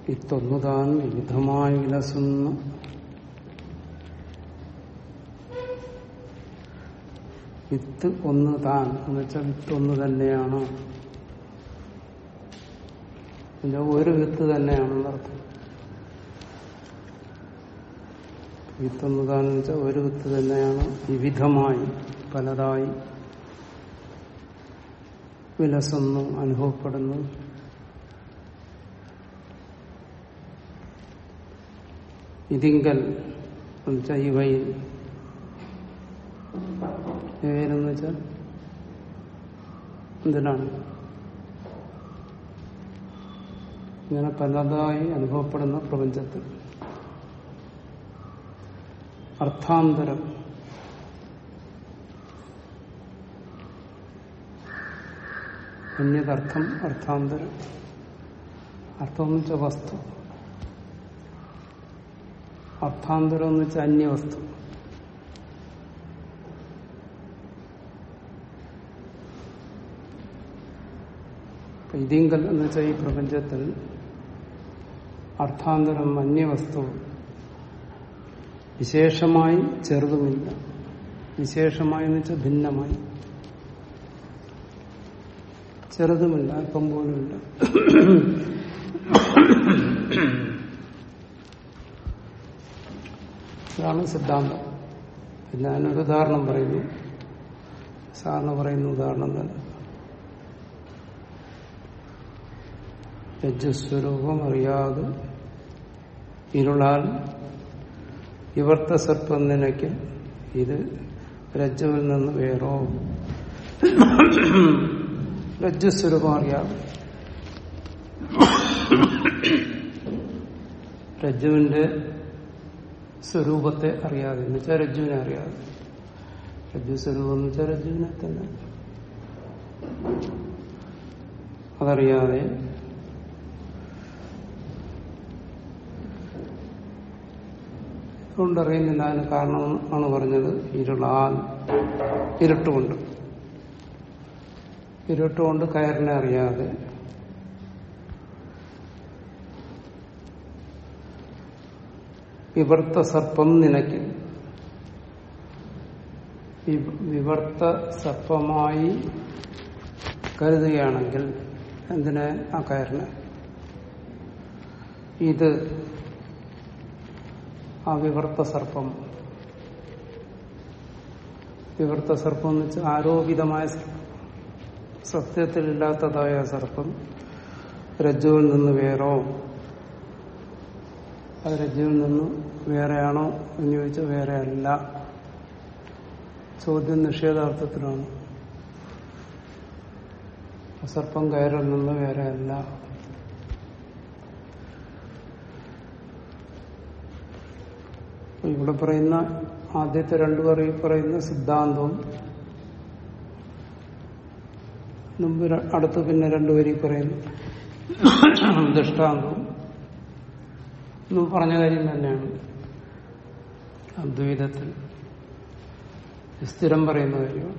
ഇത്തൊന്നു താൻ വിവിധമായി വിലസുന്ന വിത്ത് ഒന്ന് താൻ എന്ന് വെച്ചാൽ വിത്ത് ഒന്ന് തന്നെയാണ് പിന്നെ ഒരു വിത്ത് തന്നെയാണെന്നർത്ഥം വിത്തൊന്ന് താൻ എന്ന് വെച്ചാൽ ഒരു വിത്ത് തന്നെയാണ് വിവിധമായി പലതായി വിലസൊന്നും അനുഭവപ്പെടുന്നു ഇതിങ്കൽ എന്നുവെച്ചാൽ ഇവയിൽ ഇവയിലെന്ന് വെച്ചാൽ എന്തിനാണ് ഇങ്ങനെ പലതായി അനുഭവപ്പെടുന്ന പ്രപഞ്ചത്തിൽ അർത്ഥാന്തരം അന്യതർത്ഥം അർത്ഥാന്തരം അർത്ഥം എന്ന് വെച്ചാൽ വസ്തു അർത്ഥാന്തരം എന്ന് വെച്ചാൽ അന്യവസ്തു ഇതിങ്കൽ എന്ന് വെച്ചാൽ ഈ പ്രപഞ്ചത്തിൽ അർത്ഥാന്തരം അന്യവസ്തു വിശേഷമായി ചെറുതുമില്ല വിശേഷമായി എന്ന് വെച്ചാൽ ഭിന്നമായി ചെറുതുമില്ല അല്പം പോലുമില്ല ഇതാണ് സിദ്ധാന്തം പിന്നെ അതിനൊരു ഉദാഹരണം പറയുന്നു സാറിന് പറയുന്ന ഉദാഹരണം തന്നെ രജ്ജുസ്വരൂപം അറിയാതെ ഇരുളാൽ വിവർത്ത സർപ്പം നിനയ്ക്ക് ഇത് രജ്ജുവിൽ നിന്ന് വേറോ രജ്ജുസ്വരൂപം അറിയാതെ രജ്ജുവിന്റെ സ്വരൂപത്തെ അറിയാതെ എന്ന് വെച്ചാൽ രജ്ജുവിനെ അറിയാതെ രജ്ജു സ്വരൂപം എന്ന് വെച്ചാൽ രജ്ജുവിനെ തന്നെ അതറിയാതെ അതുകൊണ്ടറിയുന്നില്ല അതിന് കാരണം ആണ് പറഞ്ഞത് ഇരുളാൽ ഇരുട്ടുകൊണ്ട് ഇരുട്ടുകൊണ്ട് കയറിനെ അറിയാതെ വിവർത്ത സർപ്പം നിനയ്ക്ക് വിവർത്ത സർപ്പമായി കരുതുകയാണെങ്കിൽ എന്തിനെ ആ കയറിനെ ഇത് ആ വിവർത്ത സർപ്പം വിവർത്ത സർപ്പം എന്ന് വെച്ചാൽ ആരോപിതമായ സർപ്പം സത്യത്തിലില്ലാത്തതായ സർപ്പം രജ്ജുവിൽ നിന്ന് വേറോ അത് രജ്ജുവിൽ നിന്ന് വേറെയാണോ എന്ന് ചോദിച്ചാൽ വേറെ അല്ല ചോദ്യം നിഷേധാർത്ഥത്തിലാണ് സർപ്പം കയറിൽ നിന്ന് വേറെ അല്ല ഇവിടെ പറയുന്ന ആദ്യത്തെ രണ്ടു വരി പറയുന്ന സിദ്ധാന്തവും മുമ്പ് അടുത്ത് പിന്നെ രണ്ടു വരി പറയുന്നു ദൃഷ്ടാന്തവും മുമ്പ് പറഞ്ഞ കാര്യം തന്നെയാണ് അദ്വൈതത്തിൽ സ്ഥിരം പറയുന്ന കാര്യമാണ്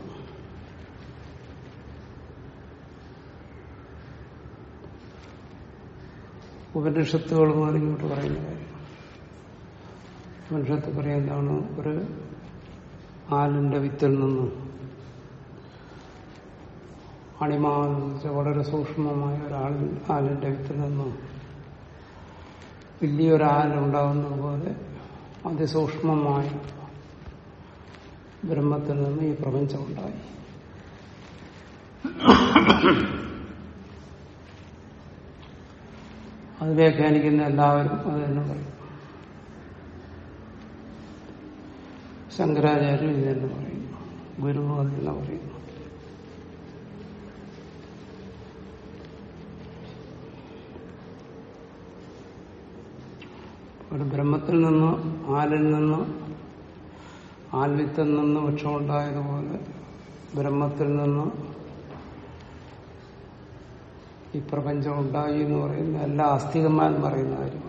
ഉപനിഷത്തുകളുമാണ് ഇങ്ങോട്ട് പറയുന്ന കാര്യം ഉപനിഷത്ത് പറയുന്നതാണ് ഒരു ആലിന്റെ വിത്തിൽ നിന്നും അണിമാൽ വളരെ സൂക്ഷ്മമായ ഒരാളിൽ ആലിന്റെ വിത്തിൽ നിന്നും വലിയൊരാലുണ്ടാകുന്നത് പോലെ അതിസൂക്ഷ്മമായ ബ്രഹ്മത്തിൽ നിന്ന് ഈ പ്രപഞ്ചം ഉണ്ടായി അത് വ്യാഖ്യാനിക്കുന്ന എല്ലാവരും അത് തന്നെ പറയും ശങ്കരാചാര്യൻ ഇത് തന്നെ പറയുന്നു ഗുരു അത് തന്നെ പറയുന്നു ഒരു ബ്രഹ്മത്തിൽ നിന്ന് ആലിൽ നിന്ന് ആൽവിത്തിൽ നിന്ന് വൃക്ഷമുണ്ടായതുപോലെ ബ്രഹ്മത്തിൽ നിന്ന് ഈ പ്രപഞ്ചം ഉണ്ടായി എന്ന് പറയുന്ന എല്ലാ ആസ്തികന്മാരും പറയുന്ന കാര്യമാണ്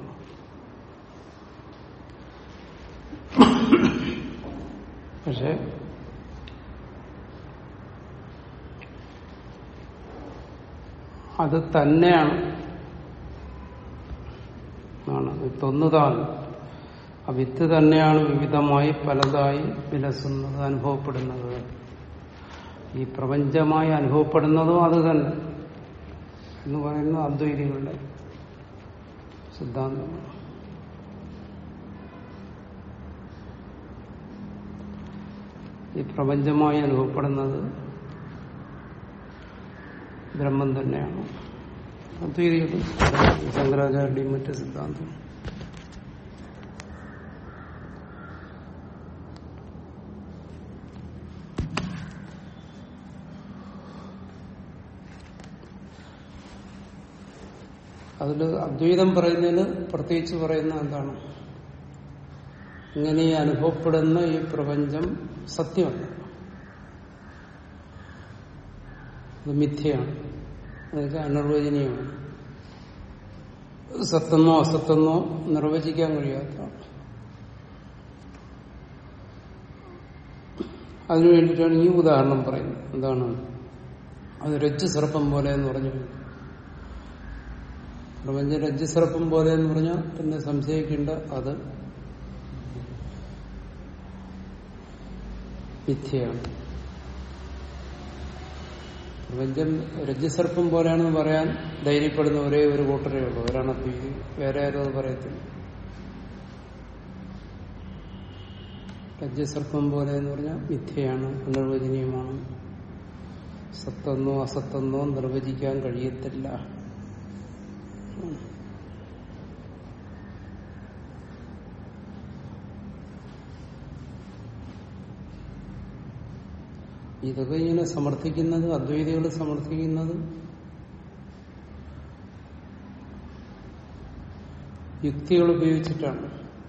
പക്ഷെ അത് തന്നെയാണ് വിത്തൊന്നു താൻ ആ വിത്ത് തന്നെയാണ് വിവിധമായി പലതായി വിലസുന്നത് അനുഭവപ്പെടുന്നത് ഈ പ്രപഞ്ചമായി അനുഭവപ്പെടുന്നതും അത് തന്നെ എന്ന് പറയുന്ന അദ്വൈതികളുടെ സിദ്ധാന്തമാണ് ഈ പ്രപഞ്ചമായി അനുഭവപ്പെടുന്നത് ബ്രഹ്മം തന്നെയാണ് അദ്വൈതികൾ ശങ്കരാചാര്യരുടെയും മറ്റ് സിദ്ധാന്തം അതിൽ അദ്വൈതം പറയുന്നതിന് പ്രത്യേകിച്ച് പറയുന്ന എന്താണ് ഇങ്ങനെ ഈ അനുഭവപ്പെടുന്ന ഈ പ്രപഞ്ചം സത്യമല്ല അത് മിഥ്യയാണ് അതൊക്കെ അനിർവചനീയമാണ് സത്തെന്നോ അസത്തെന്നോ നിർവചിക്കാൻ കഴിയാത്തതാണ് അതിനു വേണ്ടിയിട്ടാണ് ഈ ഉദാഹരണം പറയുന്നത് എന്താണ് അത് രജ്ജു സർപ്പം പോലെ എന്ന് പറഞ്ഞു പ്രപഞ്ച രജ്ജുസർപ്പം പോലെ എന്ന് പറഞ്ഞാൽ പിന്നെ സംശയിക്കേണ്ട അത് മിഥ്യയാണ് പ്രപഞ്ചം രജ്ജുസർപ്പം പോലെയാണെന്ന് പറയാൻ ധൈര്യപ്പെടുന്ന ഒരേ ഒരു കൂട്ടരേ ഉള്ളൂ ഒരാണ് അദ്വൈതി വേറെ ആരും അത് പറയത്തില്ല രജ്ജുസർപ്പം പോലെ എന്ന് പറഞ്ഞാൽ മിഥ്യയാണ് അനിർവചനീയമാണ് സത്തെന്നോ അസത്തെന്നോ നിർവചിക്കാൻ കഴിയത്തില്ല ഇതൊക്കെ ഇങ്ങനെ സമർത്ഥിക്കുന്നത് അദ്വൈതികൾ സമർത്ഥിക്കുന്നത് യുക്തികൾ ഉപയോഗിച്ചിട്ടാണ്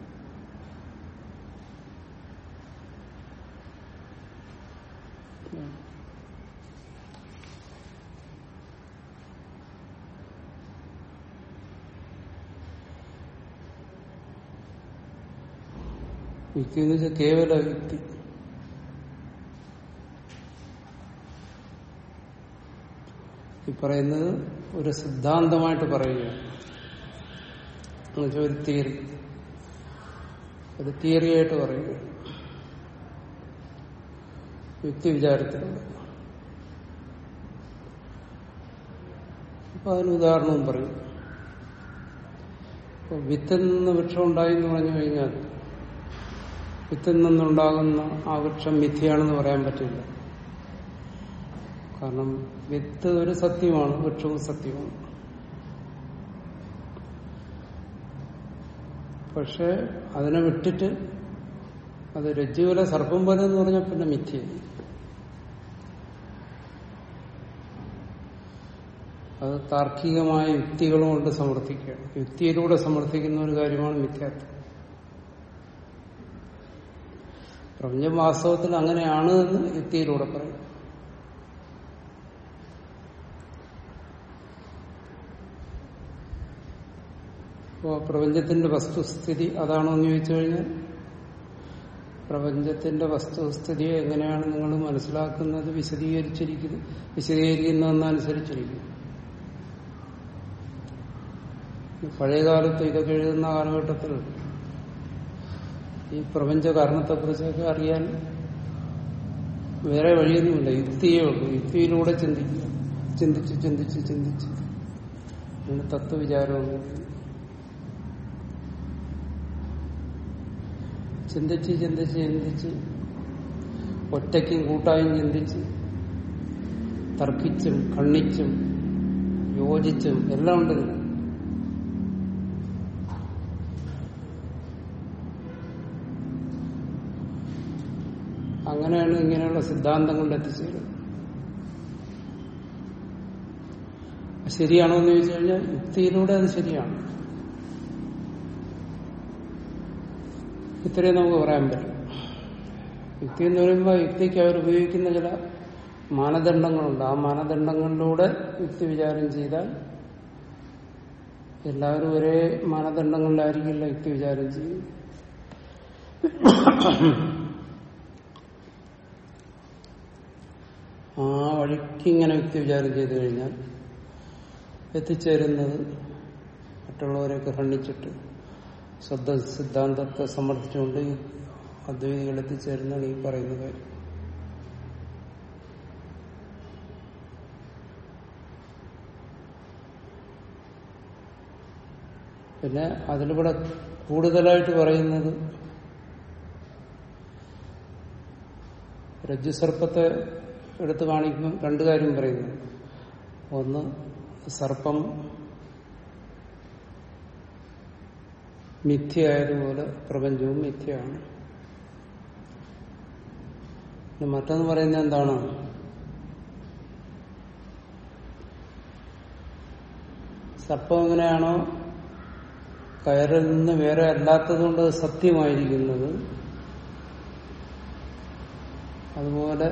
യുക്തി എന്ന് വെച്ചാൽ കേവല യുക്തി ഈ പറയുന്നത് ഒരു സിദ്ധാന്തമായിട്ട് പറയുകയാണ് എന്നുവെച്ചാൽ ഒരു തിയറി ഒരു തിയറിയായിട്ട് പറയുകയാണ് യുക്തി വിചാരത്തിലൂടെ അപ്പൊ അതിന് ഉദാഹരണവും പറയും ഇപ്പൊ വിത്തിൽ നിന്ന് വൃക്ഷം ഉണ്ടായി എന്ന് പറഞ്ഞു കഴിഞ്ഞാൽ വിത്തിൽ നിന്നുണ്ടാകുന്ന ആ വൃക്ഷം മിഥ്യയാണെന്ന് പറയാൻ പറ്റില്ല കാരണം വിത്ത് ഒരു സത്യമാണ് വൃക്ഷവും സത്യമാണ് പക്ഷെ അതിനെ വിട്ടിട്ട് അത് രജ്ജുവില സർപ്പം പോലെ എന്ന് പറഞ്ഞാൽ പിന്നെ മിഥ്യ അത് താർക്കികമായ യുക്തികളും കൊണ്ട് സമർത്ഥിക്കുകയാണ് യുക്തിയിലൂടെ സമർത്ഥിക്കുന്ന ഒരു കാര്യമാണ് മിഥ്യാത്വം പ്രപഞ്ചം വാസ്തവത്തിൽ അങ്ങനെയാണ് എന്ന് യുക്തിയിലൂടെ പറയും അപ്പോ പ്രപഞ്ചത്തിന്റെ വസ്തുസ്ഥിതി അതാണോ എന്ന് ചോദിച്ചു കഴിഞ്ഞാൽ പ്രപഞ്ചത്തിന്റെ വസ്തുസ്ഥിതിയെ എങ്ങനെയാണ് നിങ്ങൾ മനസ്സിലാക്കുന്നത് വിശദീകരിച്ചിരിക്കുന്നത് വിശദീകരിക്കുന്നതെന്നനുസരിച്ചിരിക്കും പഴയകാലത്ത് ഇതൊക്കെ എഴുതുന്ന കാലഘട്ടത്തിൽ ഈ പ്രപഞ്ച കാരണത്തെക്കുറിച്ചൊക്കെ അറിയാൻ വേറെ വഴിയൊന്നുമില്ല യുക്തിയേ ഉള്ളൂ യുക്തിയിലൂടെ ചിന്തിക്കുക ചിന്തിച്ച് ചിന്തിച്ച് ചിന്തിച്ച് അങ്ങനെ തത്വവിചാരമൊന്നും ചിന്തിച്ച് ചിന്തിച്ച് ചിന്തിച്ച് ഒറ്റയ്ക്കും കൂട്ടായും ചിന്തിച്ച് തർക്കിച്ചും കണ്ണിച്ചും യോജിച്ചും എല്ലാം ഉണ്ട് ഇതിൽ. അങ്ങനെയാണ് ഇങ്ങനെയുള്ള സിദ്ധാന്തങ്ങളിൽ എത്തിച്ചേരുന്നത് ശരിയാണോ എന്ന് ചോദിച്ചു കഴിഞ്ഞാൽ യുക്തിയിലൂടെ അത് ശരിയാണ് ഇത്രയും നമുക്ക് പറയാൻ പറ്റും യുക്തി എന്ന് പറയുമ്പോൾ യുക്തിക്ക് അവർ ഉപയോഗിക്കുന്ന ചില മാനദണ്ഡങ്ങളുണ്ട് ആ മാനദണ്ഡങ്ങളിലൂടെ യുക്തി വിചാരം ചെയ്താൽ എല്ലാവരും ഒരേ മാനദണ്ഡങ്ങളിലായിരിക്കില്ല യുക്തി വിചാരം ചെയ്യും ആ വഴിക്ക് ഇങ്ങനെ യുക്തി വിചാരം ചെയ്തു കഴിഞ്ഞാൽ എത്തിച്ചേരുന്നത് മറ്റുള്ളവരെയൊക്കെ ഖണ്ഡിച്ചിട്ട് ശുദ്ധ സിദ്ധാന്തത്തെ സമർത്ഥിച്ചുകൊണ്ട് ഈ അദ്വൈതികൾ എത്തിച്ചേരുന്നതാണ് ഈ പറയുന്ന കാര്യം പിന്നെ അതിലൂടെ കൂടുതലായിട്ട് പറയുന്നത് രജ്ജുസർപ്പത്തെ എടുത്തു കാണിക്കുമ്പോൾ രണ്ടു കാര്യം പറയുന്നു ഒന്ന് സർപ്പം മിഥ്യയായതുപോലെ പ്രപഞ്ചവും മിഥ്യയാണ് പിന്നെ മറ്റൊന്ന് പറയുന്നത് എന്താണ് സർപ്പം എങ്ങനെയാണോ കയറിൽ നിന്ന് വേറെ അല്ലാത്തതുകൊണ്ട് അത് സത്യമായിരിക്കുന്നത് അതുപോലെ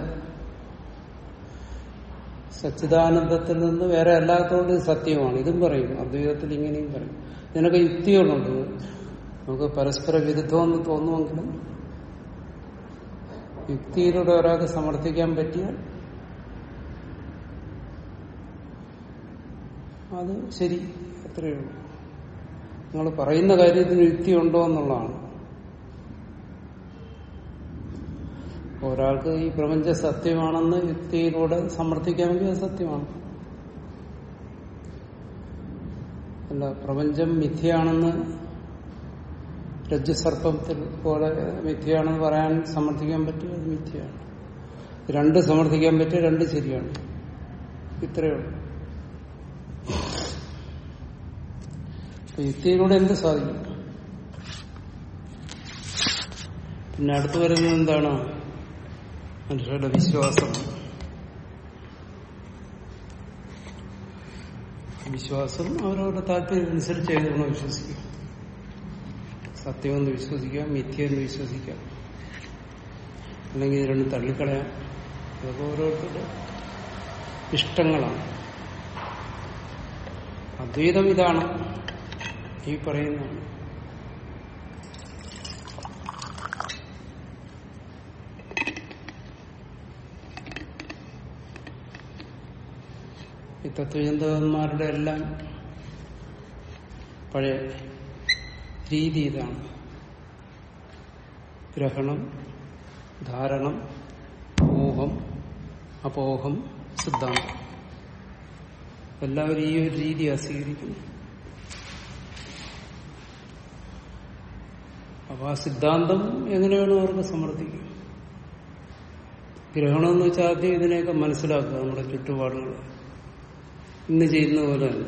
സച്ചിദാനന്ദത്തിൽ നിന്ന് വേറെ അല്ലാത്തതുകൊണ്ട് ഇത് സത്യമാണ് ഇതും പറയും അദ്വൈതത്തിൽ ഇങ്ങനെയും പറയും ഇതിനൊക്കെ യുക്തികളുണ്ട് നമുക്ക് പരസ്പര വിരുദ്ധമെന്ന് തോന്നുമെങ്കിലും യുക്തിയിലൂടെ ഒരാൾക്ക് സമർത്ഥിക്കാൻ പറ്റിയാൽ അത് ശരി അത്രയേ ഉള്ളൂ നിങ്ങൾ പറയുന്ന കാര്യത്തിന് യുക്തിയുണ്ടോ എന്നുള്ളതാണ് ഒരാൾക്ക് ഈ പ്രപഞ്ച സത്യമാണെന്ന് യുക്തിയിലൂടെ സമർത്ഥിക്കാമെങ്കിൽ അത് സത്യമാണ് അല്ല പ്രപഞ്ചം മിഥ്യയാണെന്ന് രജ്ജുസർപ്പത്തിൽ പോലെ മിഥ്യയാണെന്ന് പറയാൻ സമർത്ഥിക്കാൻ പറ്റും അത് മിഥ്യയാണ് രണ്ട് സമർത്ഥിക്കാൻ പറ്റിയ രണ്ട് ശരിയാണ് ഇത്രയേ ഉള്ളൂ അപ്പൊ യുക്തിയിലൂടെ എന്ത് സാധിക്കും പിന്നെ അടുത്തു വരുന്നത് എന്താണ് മനുഷ്യരുടെ വിശ്വാസം വിശ്വാസം അവരവരുടെ താല്പര്യം അനുസരിച്ച് ഏതാണ് വിശ്വസിക്കും സത്യമെന്ന് വിശ്വസിക്കാം മിഥ്യയെന്ന് വിശ്വസിക്കാം അല്ലെങ്കിൽ ഇത് രണ്ടും തള്ളിക്കളയാം അതൊക്കെ ഓരോരുത്തരുടെ ഇഷ്ടങ്ങളാണ് അദ്വൈതം ഇതാണ് ഈ പറയുന്നതാണ് ഈ തത്വചിന്തകന്മാരുടെ എല്ലാം പഴയ രീതി ഇതാണ് ഗ്രഹണം ധാരണം ഊഹം അപോഹം സിദ്ധാന്തം എല്ലാവരും ഈ ഒരു രീതിയാണ് സ്വീകരിക്കുന്നത് അപ്പൊ ആ സിദ്ധാന്തം എങ്ങനെയാണ് അവർക്ക് സമർത്ഥിക്കും ഗ്രഹണം എന്ന് വെച്ചാൽ ആദ്യം ഇതിനെയൊക്കെ മനസ്സിലാക്കുക നമ്മുടെ ചുറ്റുപാടുകൾ ഇന്ന് ചെയ്യുന്ന പോലെ തന്നെ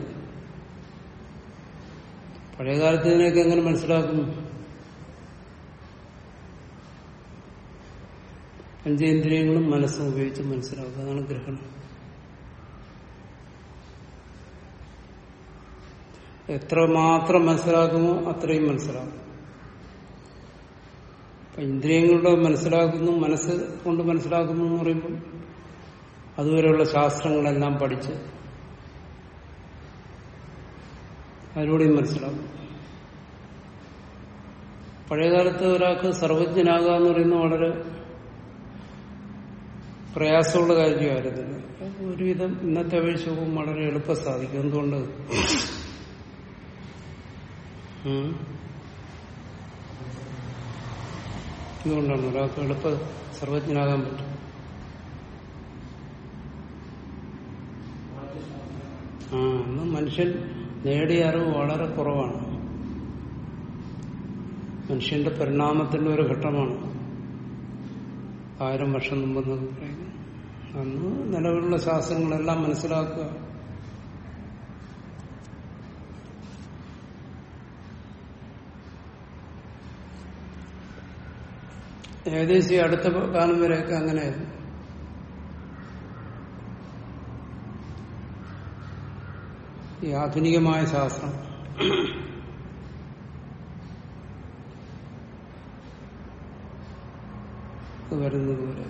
പഴയകാലത്ത് ഇതിനെയൊക്കെ എങ്ങനെ മനസ്സിലാക്കും പഞ്ചേന്ദ്രിയങ്ങളും മനസ്സും ഉപയോഗിച്ച് മനസ്സിലാക്കുക അതാണ് ഗ്രഹണം എത്രമാത്രം മനസ്സിലാക്കുമോ അത്രയും മനസ്സിലാക്കും അപ്പൊ ഇന്ദ്രിയങ്ങളുടെ മനസ്സിലാക്കുന്നു മനസ്സ് കൊണ്ട് മനസ്സിലാക്കുന്നു എന്ന് പറയുമ്പോൾ അതുവരെയുള്ള ശാസ്ത്രങ്ങളെല്ലാം പഠിച്ച് അതിലൂടെയും മനസ്സിലാക്കും പഴയകാലത്ത് ഒരാൾക്ക് സർവജ്ഞനാകുക എന്ന് പറയുന്നത് വളരെ പ്രയാസമുള്ള കാര്യമായിരുന്നില്ല ഒരുവിധം ഇന്നത്തെ അപേക്ഷിച്ച് നോക്കുമ്പോൾ വളരെ എളുപ്പം സാധിക്കും എന്തുകൊണ്ട് ഉം. ഇതുകൊണ്ടാണ് ഒരാൾക്ക് എളുപ്പ സർവജ്ഞനാകാൻ പറ്റും ആ അന്ന് മനുഷ്യൻ നേടിയ അറിവ് വളരെ കുറവാണ് മനുഷ്യന്റെ പരിണാമത്തിന്റെ ഒരു ഘട്ടമാണ് ആയിരം വർഷം മുമ്പെന്നൊക്കെ പറയുന്നു അന്ന് നിലവിലുള്ള ശാസ്ത്രങ്ങളെല്ലാം മനസ്സിലാക്കുക ഏകദേശം ഈ അടുത്ത കാലം വരെയൊക്കെ അങ്ങനെയായിരുന്നു ഈ ആധുനികമായ ശാസ്ത്രം ഇത് വരുന്നത് വരെ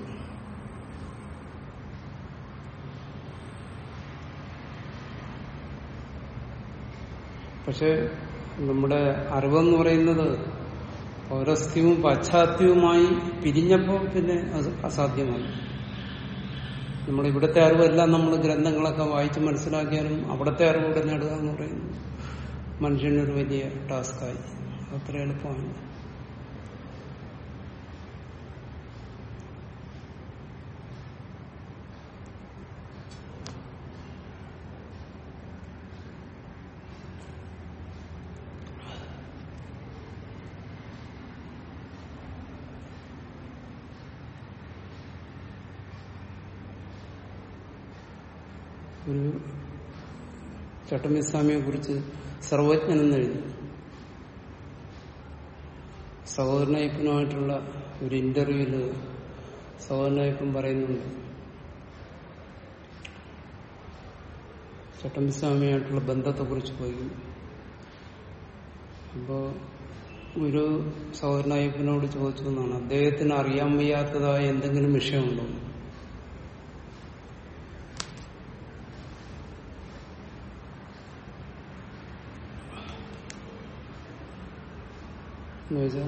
പക്ഷെ നമ്മുടെ അറിവെന്ന് പറയുന്നത് പൗരസ്ത്യവും പാശ്ചാത്യവുമായി പിരിഞ്ഞപ്പോൾ പിന്നെ അത് അസാധ്യമായി നമ്മുടെ ഇവിടുത്തെ അറിവെല്ലാം നമ്മൾ ഗ്രന്ഥങ്ങളൊക്കെ വായിച്ച് മനസ്സിലാക്കിയാലും അവിടുത്തെ അറിവൂടെ നേടുക എന്ന് പറയുന്നത് മനുഷ്യനൊരു വലിയ ടാസ്കായി അത്ര എളുപ്പമാണ് ഒരു ചട്ടമ്പിസ്വാമിയെ കുറിച്ച് സർവജ്ഞനെന്ന് എഴുതി സഹോദരനയ്യപ്പനുമായിട്ടുള്ള ഒരു ഇന്റർവ്യൂവില് സഹോദരനയ്യപ്പൻ പറയുന്നുണ്ട് ചട്ടമ്പിസ്വാമിയായിട്ടുള്ള ബന്ധത്തെക്കുറിച്ച് ചോദിക്കും അപ്പോ ഒരു സഹോദരനയ്യപ്പനോട് ചോദിച്ചു എന്നാണ് അദ്ദേഹത്തിന് അറിയാൻ വയ്യാത്തതായ എന്തെങ്കിലും വിഷയമുണ്ടോ എന്നുവെച്ചാൽ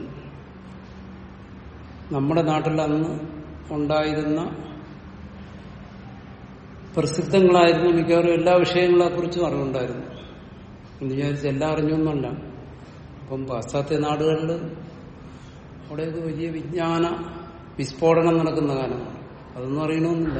നമ്മുടെ നാട്ടിൽ അന്ന് ഉണ്ടായിരുന്ന പ്രസിദ്ധങ്ങളായിരുന്നു മിക്കവാറും എല്ലാ വിഷയങ്ങളെ കുറിച്ചും അറിവുണ്ടായിരുന്നു എന്ന് വിചാരിച്ച് എല്ലാം അറിഞ്ഞൊന്നുമല്ല അപ്പം പാശ്ചാത്യ നാടുകളിൽ അവിടെയൊക്കെ വലിയ വിജ്ഞാന വിസ്ഫോടനം നടക്കുന്ന കാലമാണ് അതൊന്നും അറിയണമെന്നില്ല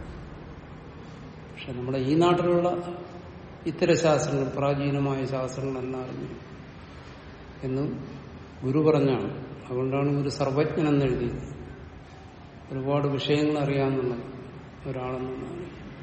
പക്ഷെ നമ്മുടെ ഈ നാട്ടിലുള്ള ഇത്തരം ശാസ്ത്രങ്ങൾ പ്രാചീനമായ ശാസ്ത്രങ്ങളെല്ലാം അറിഞ്ഞു എന്ന് ഗുരു പറഞ്ഞാണ് അതുകൊണ്ടാണ് ഒരു സർവജ്ഞൻ എന്ന് എഴുതിയത് ഒരുപാട് വിഷയങ്ങൾ അറിയാമെന്നുള്ള ഒരാളെന്നുള്ളതാണ്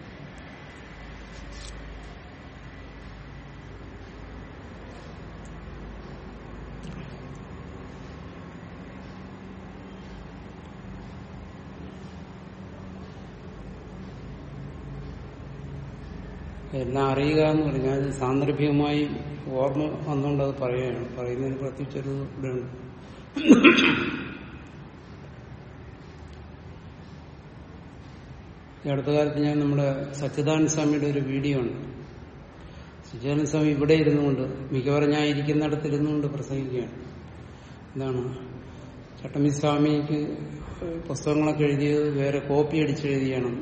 എല്ലാം അറിയുക എന്ന് പറഞ്ഞാൽ അത് സാന്ദർഭികമായി ഓർമ്മ വന്നുകൊണ്ട് അത് പറയുകയാണ് പറയുന്നതിന് പ്രത്യേകിച്ചൊരു ഇതുണ്ട് ഈ അടുത്ത കാലത്ത് ഞാൻ നമ്മുടെ സച്ചിദാനന്ദ സ്വാമിയുടെ ഒരു വീഡിയോ ഉണ്ട് സച്ചിദാനന്ദ സ്വാമി ഇവിടെ ഇരുന്നുകൊണ്ട് മിക്കവാറും ഞാൻ ഇരിക്കുന്നിടത്ത് ഇരുന്നുകൊണ്ട് പ്രസംഗിക്കുകയാണ് എന്താണ് ചട്ടമ്പി സ്വാമിക്ക് പുസ്തകങ്ങളൊക്കെ എഴുതിയത് വേറെ കോപ്പി അടിച്ചെഴുതിയാണ്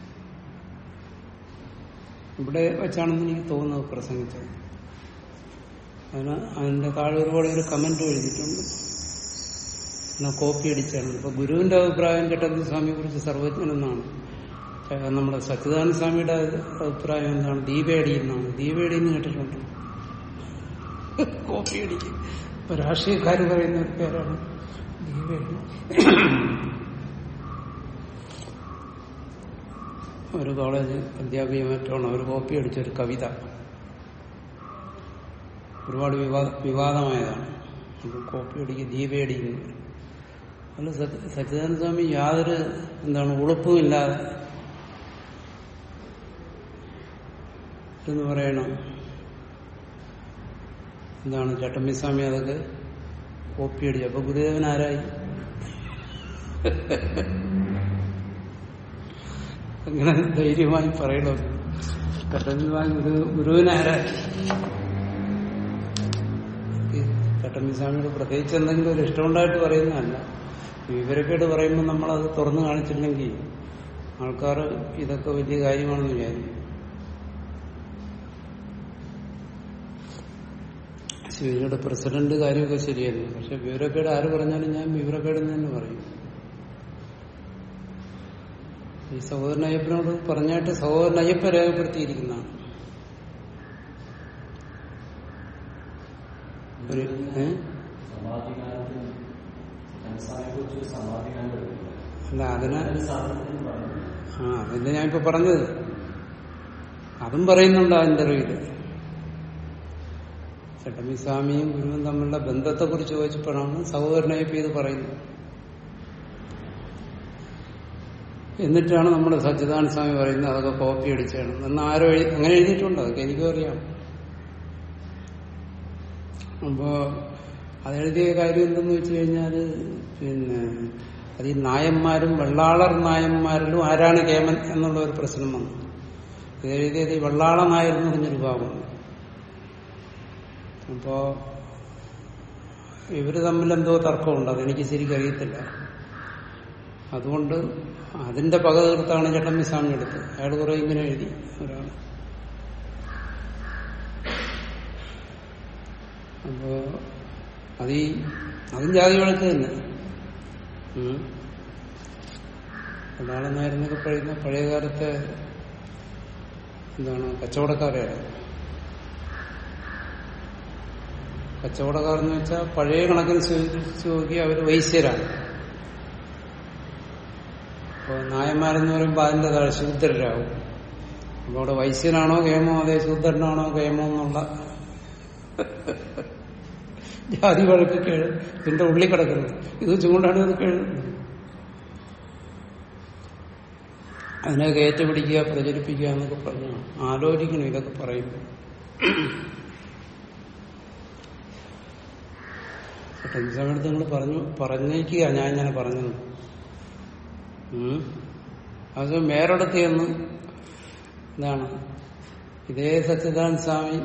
ഇവിടെ വെച്ചാണെന്ന് എനിക്ക് തോന്നുന്നത് പ്രസംഗിച്ചത് അതിന് അതിന്റെ താഴെ ഒരുപാട് ഒരു കമന്റ് എഴുതിയിട്ടുണ്ട് എന്നാ കോപ്പി അടിച്ചാണ് ഇപ്പൊ ഗുരുവിന്റെ അഭിപ്രായം ചട്ടമ്പി സ്വാമിയെ കുറിച്ച് സർവജ്ഞനെന്നാണ് ഏഹ് നമ്മുടെ സച്ചിദാനന്ദ സ്വാമിയുടെ അഭിപ്രായം എന്താണ് ദീപേടി എന്നാണ് ദീപേടി എന്ന് കേട്ടിട്ടുണ്ട് കോപ്പി അടിക്കും ഇപ്പൊ രാഷ്ട്രീയക്കാർ പറയുന്ന ഒരു പേരാണ് ദീപേടി ഒരു കോളേജ് അധ്യാപിക മറ്റാണ് അവർ കോപ്പി അടിച്ചൊരു കവിത ഒരുപാട് വിവാദ വിവാദമായതാണ് അത് കോപ്പി അടിക്കുക ദീപയടിക്കുന്നു അല്ല സത്യ- സച്ചിദാനന്ദ സ്വാമി യാതൊരു എന്താണ് ഉളുപ്പുമില്ലാതെ എന്ന് പറയണം എന്താണ് ചട്ടമ്പി സ്വാമി അതൊക്കെ കോപ്പി അടിച്ചു അപ്പൊ ഗുരുദേവൻ ആരായി അങ്ങനെ ധൈര്യമായി പറയണോ ചട്ടമ്പിസ്വാമി ഗുരു ഗുരുവിനാരായി ചട്ടമ്പിസ്വാമിയോട് പ്രത്യേകിച്ച് എന്തെങ്കിലും ഒരു ഇഷ്ടമുണ്ടായിട്ട് പറയുന്നതല്ല വിവരക്കേട് പറയുമ്പോൾ നമ്മളത് തുറന്നു കാണിച്ചില്ലെങ്കിൽ ആൾക്കാർ ഇതൊക്കെ വലിയ കാര്യമാണെന്ന് വിചാരിക്കും ശിവജിയുടെ പ്രസിഡന്റ് കാര്യമൊക്കെ ശരിയായിരുന്നു പക്ഷെ വിവരക്കേട് ആര് പറഞ്ഞാലും ഞാൻ വിവരക്കേടെന്ന് തന്നെ പറയും ഈ സഹോദരൻ അയ്യപ്പനോട് പറഞ്ഞായിട്ട് സഹോദരൻ അയ്യപ്പ രേഖപ്പെടുത്തിയിരിക്കുന്നതാണ് ഒരു ഏ? സമാധികാലത്ത് ജനസാനെ കുറിച്ച് സമാധികാലം എടുക്കുന്നത് അല്ല അതിന് അതിന് സാധനത്തിന് പറഞ്ഞു ആ അതല്ലേ ഞാൻ ഇപ്പൊ പറഞ്ഞത് അതും പറയുന്നുണ്ട് ആ ഇന്റർവ്യൂല് ചട്ടമ്പി സ്വാമിയും ഗുരുവും തമ്മിലുള്ള ബന്ധത്തെ കുറിച്ച് ചോദിച്ചപ്പോഴാണ് സഹോദരനായപ്പോ ഇത് പറയുന്നത് എന്നിട്ടാണ് നമ്മുടെ സച്ചിദാനന്ദ സ്വാമി പറയുന്നത് അതൊക്കെ കോപ്പി അടിച്ചാണ് എന്ന് ആരോ എഴു- അങ്ങനെ എഴുതിയിട്ടുണ്ട് അതൊക്കെ എനിക്കും അറിയാം അപ്പോ അതെഴുതിയ കാര്യം എന്തെന്ന് വെച്ച് കഴിഞ്ഞാല് പിന്നെ അത് ഈ നായന്മാരും വെള്ളാളർ നായന്മാരിലും ആരാണ് കേമൻ എന്നുള്ള ഒരു പ്രശ്നം വന്നു ഇത് എഴുതിയത് ഈ വെള്ളാള നായർ എന്ന് പറഞ്ഞൊരു ഭാഗമുണ്ട് അപ്പോ ഇവര് തമ്മിൽ എന്തോ തർക്കമുണ്ട് അതെനിക്ക് ശരിക്കും അറിയത്തില്ല അതുകൊണ്ട് അതിന്റെ പക തീർത്താണ് ചട്ടമ്പി സ്വാമി എടുത്തത് അയാൾ കുറെ ഇങ്ങനെ എഴുതി ഒരാൾ അപ്പോ അത് ഈ അതും ജാതി വഴക്ക് തന്നെ ഉം. അതാണ് നേരൊക്കെ പറയുന്ന പഴയ കാലത്തെ എന്താണ് കച്ചവടക്കാരെയാണ് കച്ചവടക്കാർ എന്ന് വെച്ചാൽ പഴയ കണക്കിന് സ്വീകരിച്ച് നോക്കി അവർ വൈശ്യരാണ് അപ്പോൾ നായന്മാരെന്ന് പറയുമ്പോൾ അതിന്റെ താഴെ ശൂദ്രരാകും അപ്പോൾ അവിടെ വൈശ്യനാണോ കേമോ അതേ ശൂദ്രനാണോ കേമോ എന്നുള്ള ജാതി വഴക്ക് കേഴ് ഇതിന്റെ ഉള്ളിൽ കിടക്കുന്നത് ഇത് ചൂണ്ടാണ് ഇത് കേഴുന്നത് അതിനെയൊക്കെ ഏറ്റുപിടിക്കുക പ്രചരിപ്പിക്കുക എന്നൊക്കെ പറഞ്ഞു ആലോചിക്കണം ഇതൊക്കെ പറയുമ്പോൾ ഈ സമയത്ത് നിങ്ങൾ പറഞ്ഞു പറഞ്ഞേക്കുക ഞാൻ ഇങ്ങനെ പറഞ്ഞു ഉം. അത് വേറൊരിടത്ത് ചെന്ന് എന്താണ് ഇതേ സച്ചിദാനന്ദ സ്വാമി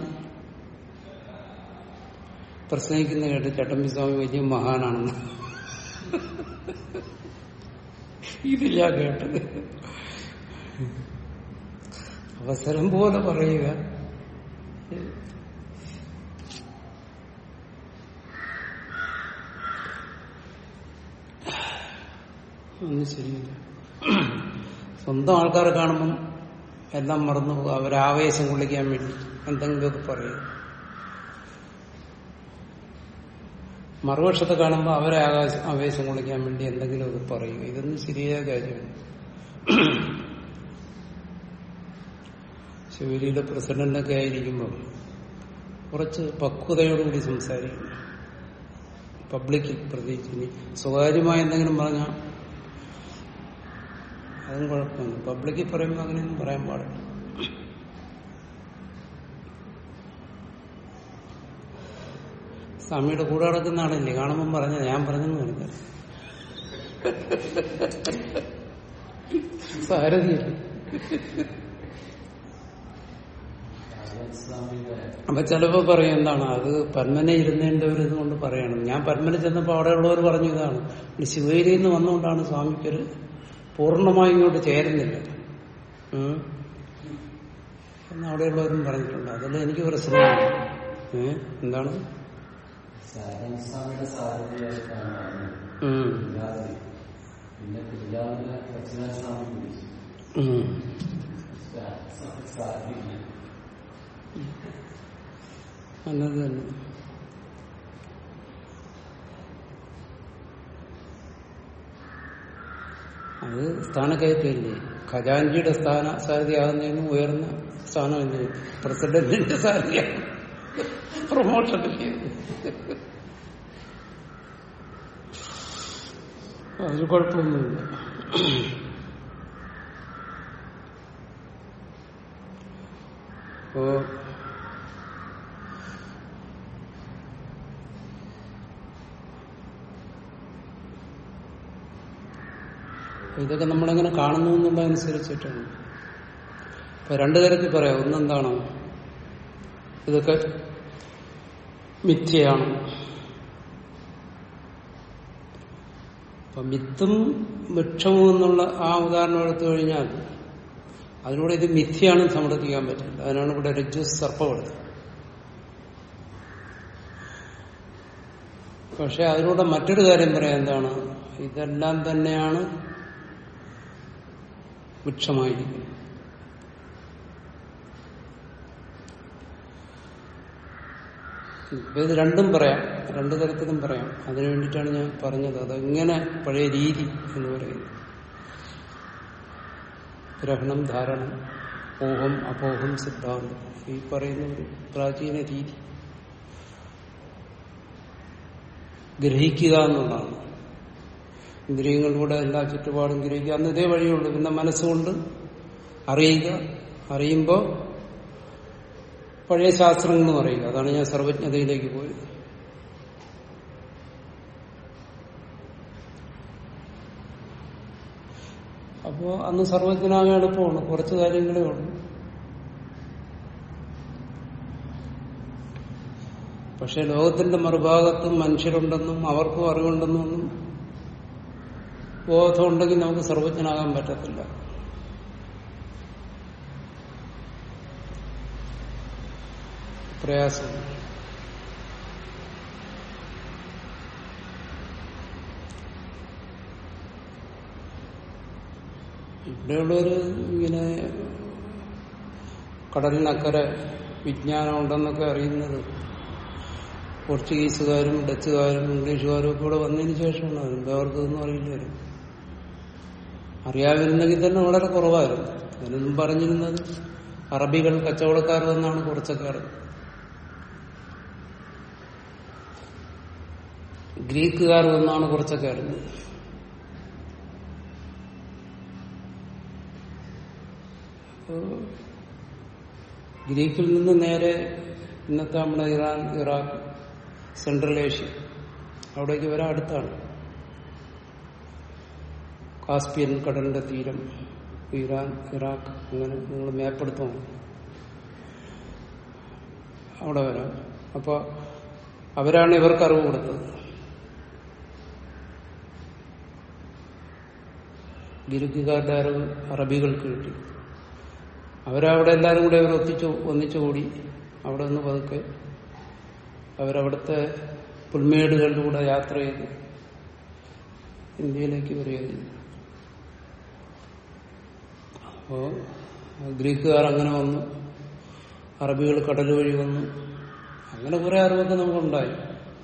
പ്രസംഗിക്കുന്ന കേട്ട് ചട്ടമ്പി സ്വാമി വലിയ മഹാനാണെന്ന് ഇതില്ല കേട്ടത് അവസരം പോലെ പറയുക ഒന്നും ശരിയില്ല സ്വന്തം ആൾക്കാരെ കാണുമ്പം എല്ലാം മറന്നു പോകും അവരാവേശം കൊള്ളിക്കാൻ വേണ്ടി എന്തെങ്കിലുമൊക്കെ പറയും മറുപക്ഷത്തെ കാണുമ്പോൾ അവരെ ആകാശം ആവേശം കൊള്ളിക്കാൻ വേണ്ടി എന്തെങ്കിലുമൊക്കെ പറയും ഇതൊന്നും ശരിയായ കാര്യമാണ് ശിവലിയുടെ പ്രസിഡന്റൊക്കെ ആയിരിക്കുമ്പോൾ കുറച്ച് പക്വതയോടുകൂടി സംസാരിക്കണം പബ്ലിക്കിൽ പ്രത്യേകിച്ച് ഇനി സ്വകാര്യമായ എന്തെങ്കിലും പറഞ്ഞാൽ അതും കുഴപ്പമില്ല പബ്ലിക്കിൽ പറയുമ്പോൾ അങ്ങനെയൊന്നും പറയാൻ പാടില്ല സ്വാമിയുടെ കൂടെ നടക്കുന്ന ആളല്ലേ കാണുമ്പം പറഞ്ഞ ഞാൻ പറഞ്ഞെന്ന് പറഞ്ഞ സാരഥിയല്ലേ സ്വാമിയുടെ അപ്പൊ ചിലപ്പോ പറയും എന്താണ് അത് പന്മന ഇരുന്നതിന്റെ ഒരു ഇത് കൊണ്ട് പറയണം ഞാൻ പന്മന ചെന്നപ്പോ അവിടെയുള്ളവർ പറഞ്ഞു ഇതാണ് ഈ ശിവഗിരിയിൽ നിന്ന് വന്നുകൊണ്ടാണ് സ്വാമിക്കൊരു പൂർണ്ണമായി ഇങ്ങോട്ട് ചേരുന്നില്ല ഉം. എന്ന് അവിടെയുള്ളവരും പറഞ്ഞിട്ടുണ്ട് അതിൽ എനിക്ക് പ്രശ്നമില്ല ഏ എന്താണ് സാരൻ സ്വാമിയുടെ സാരഥിയായിട്ടാണ് വന്നത്. ഉം. കുര്യാതി. പിന്നെ കുര്യാതിനെ സച്ചിദാനന്ദ സ്വാമി വിളിച്ചു ഉം. സാ- സാ- സാരഥിക്ക് നല്ലത് തന്നെ അത് സ്ഥാനക്കയറ്റമില്ലേ ഖജാൻജിയുടെ സ്ഥാന സാരഥിയാകുന്നതിന് ഉയർന്ന സ്ഥാനമല്ലേ പ്രസിഡന്റിന്റെ സാരഥിയാണ് പ്രൊമോഷൻ അല്ലേ അതിന് കുഴപ്പമൊന്നുമില്ല അപ്പോ അപ്പൊ ഇതൊക്കെ നമ്മളെങ്ങനെ കാണുന്നു എന്നുള്ളതനുസരിച്ചിട്ടാണ് ഇപ്പൊ രണ്ടു തരത്തിൽ പറയാം ഒന്നെന്താണ് ഇതൊക്കെ മിഥ്യയാണ് അപ്പൊ മിത്തും വൃക്ഷവും എന്നുള്ള ആ ഉദാഹരണം എടുത്തു കഴിഞ്ഞാൽ അതിലൂടെ ഇത് മിഥ്യയാണെന്ന് സമർത്ഥിക്കാൻ പറ്റില്ല അതിനാണ് ഇവിടെ രജ്ജു സർപ്പം എടുത്തത് പക്ഷെ അതിലൂടെ മറ്റൊരു കാര്യം പറയാം എന്താണ് ഇതെല്ലാം തന്നെയാണ് വൃക്ഷമായിരിക്കുന്നത് ഇപ്പൊ ഇത് രണ്ടും പറയാം രണ്ടു തരത്തിലും പറയാം അതിനു വേണ്ടിയിട്ടാണ് ഞാൻ പറഞ്ഞത് അത് ഇങ്ങനെ പഴയ രീതി എന്ന് പറയുന്നത് ഗ്രഹണം ധാരണം പോഹം അപോഹം സിദ്ധാന്തം ഈ പറയുന്ന ഒരു പ്രാചീന രീതി ഗ്രഹിക്കുക എന്നുള്ളതാണ് ഇന്ദ്രിയങ്ങളിലൂടെ എല്ലാ ചുറ്റുപാടും ഗ്രഹിക്കുക അന്ന് ഇതേ വഴിയുള്ളൂ പിന്നെ മനസ്സുകൊണ്ട് അറിയുക അറിയുമ്പോൾ പഴയ ശാസ്ത്രങ്ങൾ അറിയുക അതാണ് ഞാൻ സർവജ്ഞതയിലേക്ക് പോയത് അപ്പോ അന്ന് സർവജ്ഞനാകാൻ എളുപ്പമാണ് കുറച്ച് കാര്യങ്ങളേ ഉള്ളൂ പക്ഷെ ലോകത്തിന്റെ മറുഭാഗത്തും മനുഷ്യരുണ്ടെന്നും അവർക്കും അറിവുണ്ടെന്നും ബോധമുണ്ടെങ്കിൽ നമുക്ക് സർവജ്ഞനാകാൻ പറ്റത്തില്ല പ്രയാസം ഇവിടെയുള്ളൊരു ഇങ്ങനെ കടലിനക്കരെ വിജ്ഞാനം ഉണ്ടെന്നൊക്കെ അറിയുന്നത് പോർച്ചുഗീസുകാരും ഡച്ചുകാരും ഇംഗ്ലീഷുകാരും ഒക്കെ ഇവിടെ വന്നതിന് ശേഷമാണ് അതിന്റെ അവർക്കൊന്നും അറിയില്ലായിരുന്നു അറിയാതിരുന്നെങ്കിൽ തന്നെ വളരെ കുറവായിരുന്നു അതിനൊന്നും പറഞ്ഞിരുന്നത് അറബികൾ കച്ചവടക്കാർ എന്നാണ് കുറച്ചൊക്കെ അറിഞ്ഞത് ഗ്രീക്കുകാർ എന്നാണ് കുറച്ചൊക്കെ അറിഞ്ഞത് അപ്പോ ഗ്രീക്കിൽ നിന്ന് നേരെ ഇന്നത്തെ നമ്മുടെ ഇറാൻ ഇറാഖ് സെൻട്രൽ ഏഷ്യ അവിടേക്ക് വരാൻ അടുത്താണ് കാസ്പിയൻ കടലിന്റെ തീരം ഇറാൻ ഇറാഖ് അങ്ങനെ നിങ്ങൾ മേപ്പെടുത്തണം അവിടെ വരാം അപ്പൊ അവരാണ് ഇവർക്ക് അറിവ് കൊടുത്തത് ഗിരുക്കുകാരുടെ അറിവ് അറബികൾക്ക് കിട്ടി അവരവിടെ എല്ലാവരും കൂടെ അവർ ഒത്തിച്ചു ഒന്നിച്ചുകൂടി അവിടെ നിന്ന് പതുക്കെ അവരവിടുത്തെ പുൽമേടുകളിലൂടെ യാത്ര ചെയ്ത് ഇന്ത്യയിലേക്ക് വരികയായിരുന്നു അപ്പോ ഗ്രീക്കുകാർ അങ്ങനെ വന്നു അറബികൾ കടൽ വഴി വന്നു അങ്ങനെ കുറെ അറിവൊക്കെ നമുക്കുണ്ടായി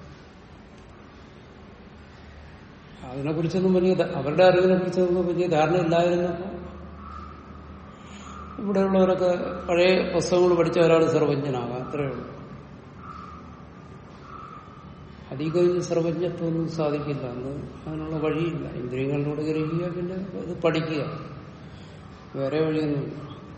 അതിനെക്കുറിച്ചൊന്നും വലിയ ധ- അവരുടെ അറിവിനെ കുറിച്ചൊന്നും വലിയ ധാരണ ഇല്ലായിരുന്നപ്പോ ഇവിടെയുള്ളവരൊക്കെ പഴയ പുസ്തകങ്ങൾ പഠിച്ച ഒരാൾ സർവജ്ഞനാകാം അത്രയേ ഉള്ളൂ അധികം സർവജ്ഞത്വമൊന്നും സാധിക്കില്ല അന്ന് അതിനുള്ള വഴിയില്ല ഇന്ദ്രിയങ്ങളിലൂടെ ഗ്രഹിക്കുക പിന്നെ അത് പഠിക്കുക വേറെ വഴിയൊന്നുമില്ല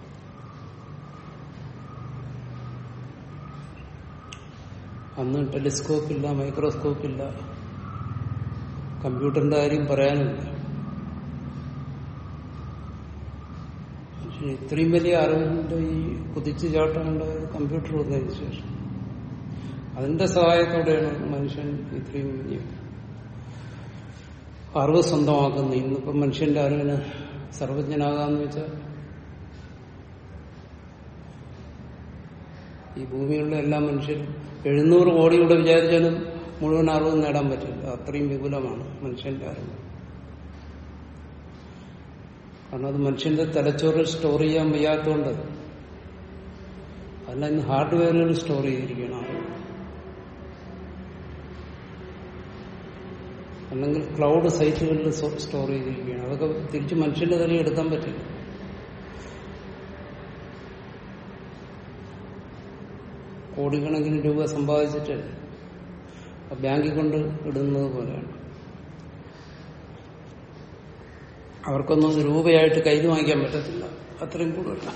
അന്ന് ടെലിസ്കോപ്പ് ഇല്ല മൈക്രോസ്കോപ്പ് ഇല്ല കമ്പ്യൂട്ടറിന്റെ കാര്യം പറയാനില്ല പക്ഷെ ഇത്രയും വലിയ അറിവിന്റെ ഈ കുതിച്ചു ചാട്ടമുണ്ടായത് കമ്പ്യൂട്ടർ വന്നതിന് ശേഷം അതിന്റെ സഹായത്തോടെയാണ് മനുഷ്യൻ ഇത്രയും വലിയ അറിവ് സ്വന്തമാക്കുന്നത് ഇന്നിപ്പം മനുഷ്യന്റെ അറിവിന് സർവജ്ഞനാകാന്ന് വെച്ചാൽ ഈ ഭൂമിയിലുള്ള എല്ലാ മനുഷ്യരും എഴുന്നൂറ് കോടിയുടെ വിചാരിച്ചാലും മുഴുവൻ അറിവ് നേടാൻ പറ്റില്ല അത്രയും വിപുലമാണ് മനുഷ്യന്റെ അറിവ് കാരണം അത് മനുഷ്യന്റെ തലച്ചോറിൽ സ്റ്റോർ ചെയ്യാൻ വയ്യാത്തതുകൊണ്ട് അല്ല ഇന്ന് ഹാർഡ്വെയറുകൾ സ്റ്റോർ ചെയ്തിരിക്കുകയാണ് അറിവ് അല്ലെങ്കിൽ ക്ലൗഡ് സൈറ്റുകളിൽ സ്റ്റോർ ചെയ്തിരിക്കുകയാണ് അതൊക്കെ തിരിച്ച് മനുഷ്യന്റെ തലയിൽ എടുക്കാൻ പറ്റില്ല കോടിക്കണക്കിന് രൂപ സമ്പാദിച്ചിട്ട് ബാങ്കിൽ കൊണ്ട് ഇടുന്നത് പോലെയാണ് അവർക്കൊന്നും അത് രൂപയായിട്ട് കയ്യിൽ വാങ്ങിക്കാൻ പറ്റത്തില്ല അത്രയും കൂടുതലാണ്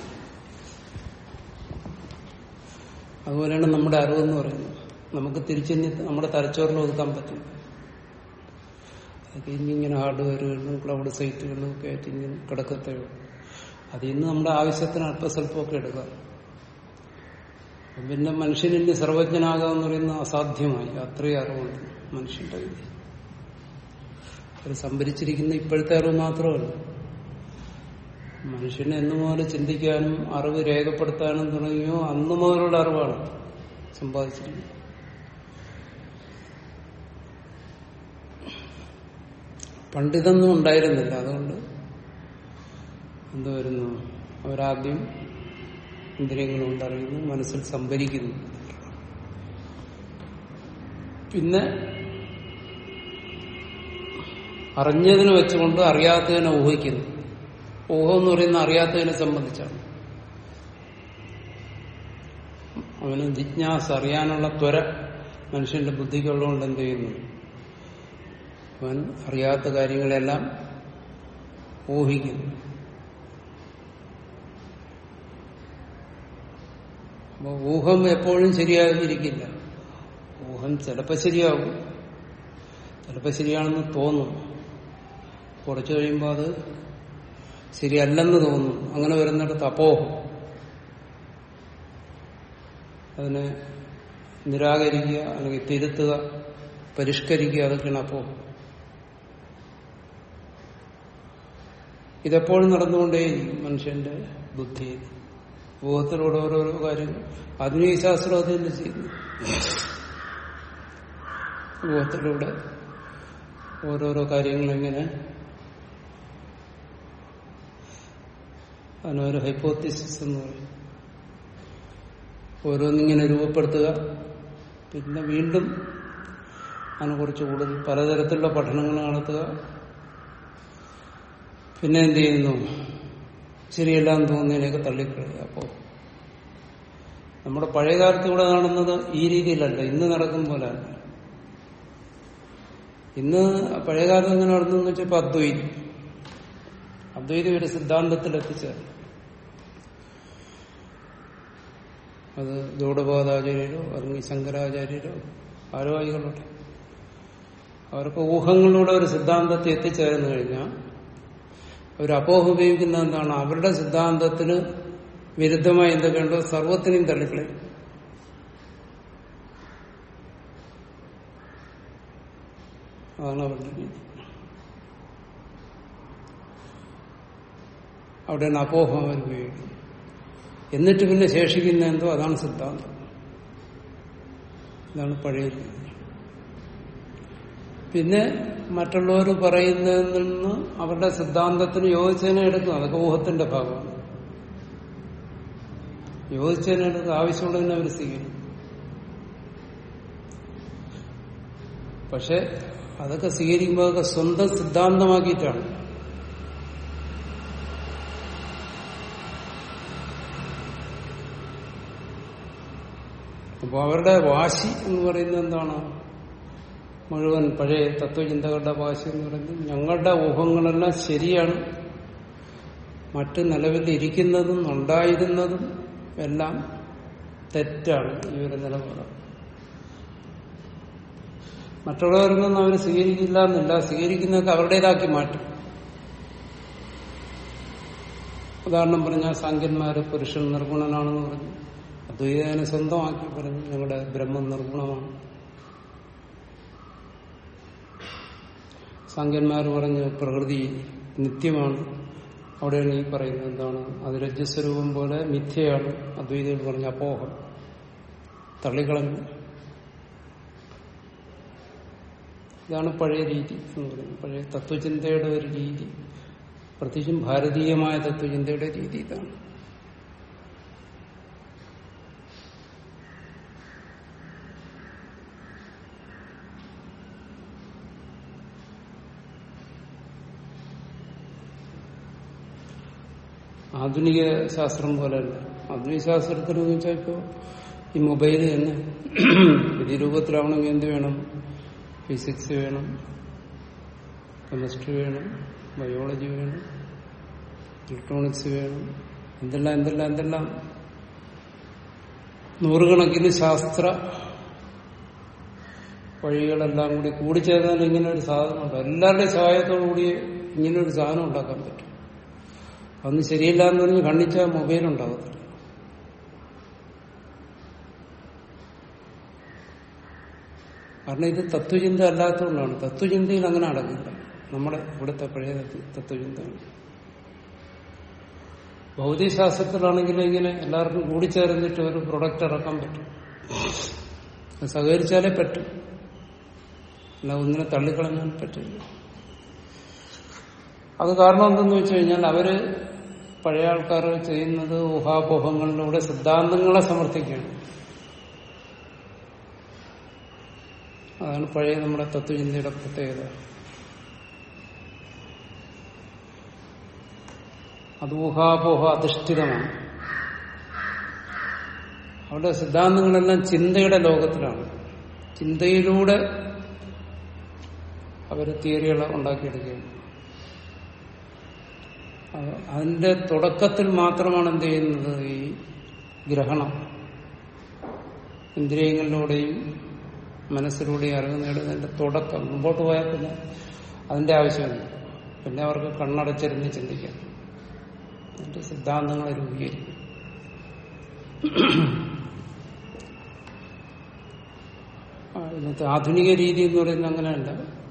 അതുപോലെയാണ് നമ്മുടെ അറിവെന്ന് പറയുന്നത് നമുക്ക് തിരിച്ചെഞ്ഞ് നമ്മുടെ തലച്ചോറിൽ ഒതുക്കാൻ പറ്റും അതൊക്കെ ഇന്നിങ്ങനെ ഹാർഡ്വെയറുകളിലും ക്ലൗഡ് സൈറ്റുകളിലും ഒക്കെ ആയിട്ട് ഇങ്ങനെ കിടക്കത്തേ ഉള്ളൂ അതിൽ നിന്ന് നമ്മുടെ ആവശ്യത്തിന് അല്പസ്വല്പമൊക്കെ എടുക്കാം പിന്നെ മനുഷ്യനിന് സർവജ്ഞനാകാന്ന് പറയുന്നത് അസാധ്യമായി അത്രയും അറിവുണ്ട് മനുഷ്യന്റെ കയ്യിൽ ഒരു സംഭരിച്ചിരിക്കുന്ന ഇപ്പോഴത്തെ അറിവ് മാത്രമല്ല മനുഷ്യനെ എന്നു മുതൽ ചിന്തിക്കാനും അറിവ് രേഖപ്പെടുത്താനും തുടങ്ങിയോ അന്നു മുതലുള്ള അറിവാണ് സമ്പാദിച്ചിരിക്കുന്നത് പണ്ടിതൊന്നും ഉണ്ടായിരുന്നില്ല അതുകൊണ്ട് എന്ത് വരുന്നു അവരാദ്യം ഇന്ദ്രിയങ്ങളുണ്ട് അറിയുന്നു മനസ്സിൽ സംഭരിക്കുന്നു പിന്നെ അറിഞ്ഞതിനെ വെച്ചുകൊണ്ട് അറിയാത്തതിനെ ഊഹിക്കുന്നു ഊഹം എന്ന് പറയുന്ന അറിയാത്തതിനെ സംബന്ധിച്ചാണ് അവന് ജിജ്ഞാസ അറിയാനുള്ള ത്വര മനുഷ്യന്റെ ബുദ്ധിക്കുള്ളതുകൊണ്ട് എന്ത് ചെയ്യുന്നു അവൻ അറിയാത്ത കാര്യങ്ങളെല്ലാം ഊഹിക്കുന്നു അപ്പൊ ഊഹം എപ്പോഴും ശരിയായിരിക്കില്ല ഊഹം ചിലപ്പോൾ ശരിയാകും ചിലപ്പോൾ ശരിയാണെന്ന് തോന്നും കുറച്ചു കഴിയുമ്പോൾ അത് ശരിയല്ലെന്ന് തോന്നും അങ്ങനെ വരുന്നിടത്ത് അപ്പോഹം അതിനെ നിരാകരിക്കുക അല്ലെങ്കിൽ തിരുത്തുക പരിഷ്കരിക്കുക അതൊക്കെയാണ് അപ്പോഹം ഇതെപ്പോഴും നടന്നുകൊണ്ടേയിരിക്കും മനുഷ്യന്റെ ബുദ്ധിയിൽ ഊഹത്തിലൂടെ ഓരോരോ കാര്യങ്ങൾ ആധുനിക ശാസ്ത്രം അത് തന്നെ ചെയ്യുന്നു ഊഹത്തിലൂടെ ഓരോരോ കാര്യങ്ങൾ എങ്ങനെ അതിനൊരു ഹൈപ്പോത്തിസിസ് എന്ന് പറയും ഓരോന്നിങ്ങനെ രൂപപ്പെടുത്തുക പിന്നെ വീണ്ടും അതിനെക്കുറിച്ച് കൂടുതൽ പലതരത്തിലുള്ള പഠനങ്ങൾ നടത്തുക പിന്നെ എന്ത് ചെയ്യുന്നു ശരിയെല്ലാം തോന്നുന്നതിനെയൊക്കെ തള്ളിക്കളയുക അപ്പോ നമ്മുടെ പഴയ കാലത്ത് ഇവിടെ കാണുന്നത് ഈ രീതിയിലല്ല ഇന്ന് നടക്കും പോലെ അല്ല ഇന്ന് പഴയ കാലത്ത് എങ്ങനെ നടന്നു എന്ന് വെച്ചപ്പോ അദ്വൈതി അദ്വൈതി ഒരു സിദ്ധാന്തത്തിൽ എത്തിച്ചേർന്നു അത് ഗൗഡപാദാചാര്യരോ അല്ലെങ്കിൽ ശങ്കരാചാര്യരോ ആരോ ആയിക്കൊള്ളട്ടെ അവർക്ക് ഊഹങ്ങളിലൂടെ ഒരു സിദ്ധാന്തത്തെ എത്തിച്ചേർന്നു കഴിഞ്ഞാൽ അവർ അപോഹ ഉപയോഗിക്കുന്ന എന്താണ് അവരുടെ സിദ്ധാന്തത്തിന് വിരുദ്ധമായി എന്തൊക്കെയുണ്ടോ സർവത്തിനെയും തള്ളിക്കളയും അതാണ് അവരുടെ രീതി അവിടെയാണ് അപോഹം അവർ ഉപയോഗിക്കുന്നത് എന്നിട്ട് പിന്നെ ശേഷിക്കുന്ന എന്തോ അതാണ് സിദ്ധാന്തം ഇതാണ് പഴയ രീതി പിന്നെ മറ്റുള്ളവർ പറയുന്നതിൽ നിന്ന് അവരുടെ സിദ്ധാന്തത്തിന് യോജിച്ചതിനെ എടുക്കും അതൊക്കെ ഊഹത്തിന്റെ ഭാഗമാണ് യോജിച്ചതിനെ എടുക്കും ആവശ്യമുള്ളതിനെ അവർ സ്വീകരിക്കും പക്ഷെ അതൊക്കെ സ്വീകരിക്കുമ്പോൾ അതൊക്കെ സ്വന്തം സിദ്ധാന്തമാക്കിയിട്ടാണ് അപ്പോൾ അവരുടെ വാശി എന്ന് പറയുന്നത് എന്താണ് മുഴുവൻ പഴയ തത്വചിന്തകളുടെ വാശി എന്ന് പറയുന്നത് ഞങ്ങളുടെ ഊഹങ്ങളെല്ലാം ശരിയാണ് മറ്റ് നിലവിൽ ഇരിക്കുന്നതും ഉണ്ടായിരുന്നതും എല്ലാം തെറ്റാണ് ഈ ഒരു നിലപാട് മറ്റുള്ളവരൊന്നും അവർ സ്വീകരിക്കില്ല എന്നില്ല സ്വീകരിക്കുന്നതൊക്കെ അവരുടേതാക്കി മാറ്റും ഉദാഹരണം പറഞ്ഞാൽ സാങ്കന്മാര് പുരുഷൻ നിർഗുണനാണെന്ന് പറഞ്ഞു അദ്വൈതനെ സ്വന്തമാക്കി പറഞ്ഞു ഞങ്ങളുടെ ബ്രഹ്മം നിർഗുണമാണ് സാങ്കന്മാർ പറഞ്ഞ് പ്രകൃതി നിത്യമാണ് അവിടെയാണ് ഈ പറയുന്നത് എന്താണ് അത് രജ്ജസ്വരൂപം പോലെ മിഥ്യയാണ് അദ്വൈതകൾ പറഞ്ഞ അപോഹം തള്ളിക്കളഞ്ഞു ഇതാണ് പഴയ രീതി എന്ന് പറയുന്നത് പഴയ തത്വചിന്തയുടെ ഒരു രീതി പ്രത്യേകിച്ചും ഭാരതീയമായ തത്വചിന്തയുടെ രീതി ഇതാണ് ആധുനിക ശാസ്ത്രം പോലെയല്ല ആധുനിക ശാസ്ത്രത്തിൽ വെച്ചാൽ ഇപ്പോ ഈ മൊബൈൽ തന്നെ ഈ രൂപത്തിലാവണമെങ്കിൽ എന്ത് വേണം ഫിസിക്സ് വേണം കെമിസ്ട്രി വേണം ബയോളജി വേണം ഇലക്ട്രോണിക്സ് വേണം എന്തെല്ലാം എന്തെല്ലാം എന്തെല്ലാം നൂറുകണക്കിന് ശാസ്ത്ര വഴികളെല്ലാം കൂടി കൂടിച്ചേർന്നാൽ ഇങ്ങനെ ഒരു സാധനം ഉണ്ട് എല്ലാവരുടെയും സഹായത്തോടു കൂടി ഇങ്ങനെ ഒരു സാധനം ഉണ്ടാക്കാൻ പറ്റും അതൊന്നും ശരിയില്ല എന്ന് പറഞ്ഞ് ഖണ്ഡിച്ചാൽ മൊബൈൽ ഉണ്ടാകത്തില്ല കാരണം ഇത് തത്വചിന്ത അല്ലാത്തതുകൊണ്ടാണ് തത്വചിന്തയിൽ അങ്ങനെ അടങ്ങില്ല നമ്മുടെ ഇവിടുത്തെ പഴയ തത്വചിന്തയാണ് ഭൗതികശാസ്ത്രത്തിലാണെങ്കിലും ഇങ്ങനെ എല്ലാവർക്കും കൂടിച്ചേർന്നിട്ട് ഒരു പ്രൊഡക്റ്റ് ഇറക്കാൻ പറ്റും അത് സഹകരിച്ചാലേ പറ്റും അല്ല ഒന്നിനെ തള്ളിക്കളഞ്ഞാൽ പറ്റില്ല അത് കാരണം എന്തെന്ന് വെച്ച് കഴിഞ്ഞാൽ അവര് പഴയ ആൾക്കാർ ചെയ്യുന്നത് ഊഹാപോഹങ്ങളിലൂടെ സിദ്ധാന്തങ്ങളെ സമർത്ഥിക്കുകയാണ് അതാണ് പഴയ നമ്മുടെ തത്വചിന്തയുടെ പ്രത്യേകത അത് ഊഹാപോഹ അധിഷ്ഠിതമാണ് അവരുടെ സിദ്ധാന്തങ്ങളെല്ലാം ചിന്തയുടെ ലോകത്തിലാണ് ചിന്തയിലൂടെ അവർ തിയറികൾ ഉണ്ടാക്കിയെടുക്കുകയാണ് അതിന്റെ തുടക്കത്തിൽ മാത്രമാണ് എന്ത് ചെയ്യുന്നത് ഈ ഗ്രഹണം ഇന്ദ്രിയങ്ങളിലൂടെയും മനസ്സിലൂടെയും അറിവ് നേടുന്നതിന്റെ തുടക്കം മുമ്പോട്ട് പോയാൽ പിന്നെ അതിന്റെ ആവശ്യമില്ല പിന്നെ അവർക്ക് കണ്ണടച്ചിരുന്ന് ചിന്തിക്കാം അതിന്റെ സിദ്ധാന്തങ്ങളെ രൂപീകരിക്കും ഇന്നത്തെ ആധുനിക രീതി എന്ന് പറയുന്നത് അങ്ങനെയല്ല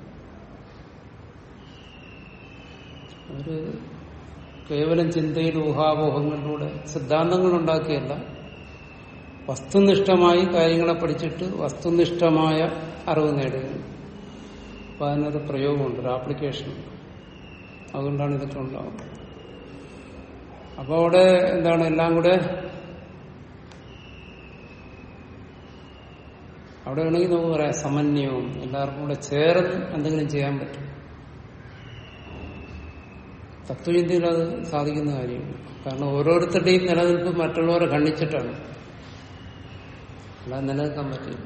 അവര് കേവലം ചിന്തയിൽ ഊഹാപോഹങ്ങളിലൂടെ സിദ്ധാന്തങ്ങൾ ഉണ്ടാക്കിയല്ല വസ്തുനിഷ്ഠമായി കാര്യങ്ങളെ പഠിച്ചിട്ട് വസ്തുനിഷ്ഠമായ അറിവ് നേടുകയാണ് അപ്പൊ അതിനൊരു പ്രയോഗമുണ്ട് ഒരു ആപ്ലിക്കേഷൻ അതുകൊണ്ടാണ് ഇതൊക്കെ ഉണ്ടാവുന്നത് അപ്പൊ അവിടെ എന്താണ് എല്ലാം കൂടെ അവിടെ വേണമെങ്കിൽ നമുക്ക് പറയാം സമന്വയവും എല്ലാവർക്കും കൂടെ ചേർന്ന് എന്തെങ്കിലും ചെയ്യാൻ പറ്റും തത്വചിന്തയിൽ അത് സാധിക്കുന്ന കാര്യമാണ് കാരണം ഓരോരുത്തരുടെയും നിലനിൽപ്പ് മറ്റുള്ളവരെ ഖണ്ഡിച്ചിട്ടാണ് അല്ലാതെ നിലനിൽക്കാൻ പറ്റില്ല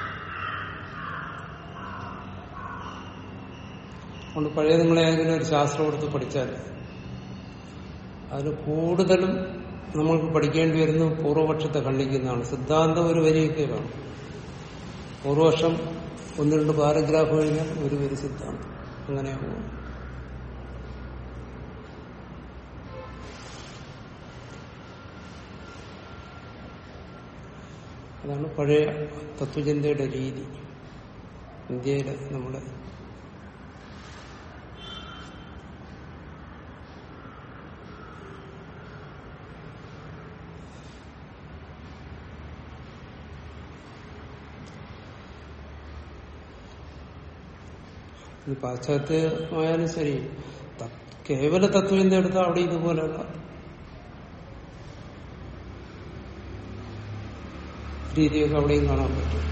അതുകൊണ്ട് പഴയ നിങ്ങളെ ഏതെങ്കിലും ഒരു ശാസ്ത്രം എടുത്ത് പഠിച്ചാൽ അതിൽ കൂടുതലും നമ്മൾക്ക് പഠിക്കേണ്ടി വരുന്നത് പൂർവപക്ഷത്തെ ഖണ്ഡിക്കുന്നതാണ് സിദ്ധാന്തം ഒരു വരിയൊക്കെ കാണും പൂർവപക്ഷം ഒന്ന് രണ്ട് പാരഗ്രാഫ് കഴിഞ്ഞാൽ ഒരു വരി സിദ്ധാന്തം അങ്ങനെ പോകും അതാണ് പഴയ തത്വചിന്തയുടെ രീതി ഇന്ത്യയിലെ നമ്മുടെ ഇത് പാശ്ചാത്യമായാലും ശരി ത- കേവല തത്വചിന്ത എടുത്താൽ അവിടെ ഇതുപോലെയുള്ള രീതിയൊക്കെ അവിടെയും കാണാൻ പറ്റും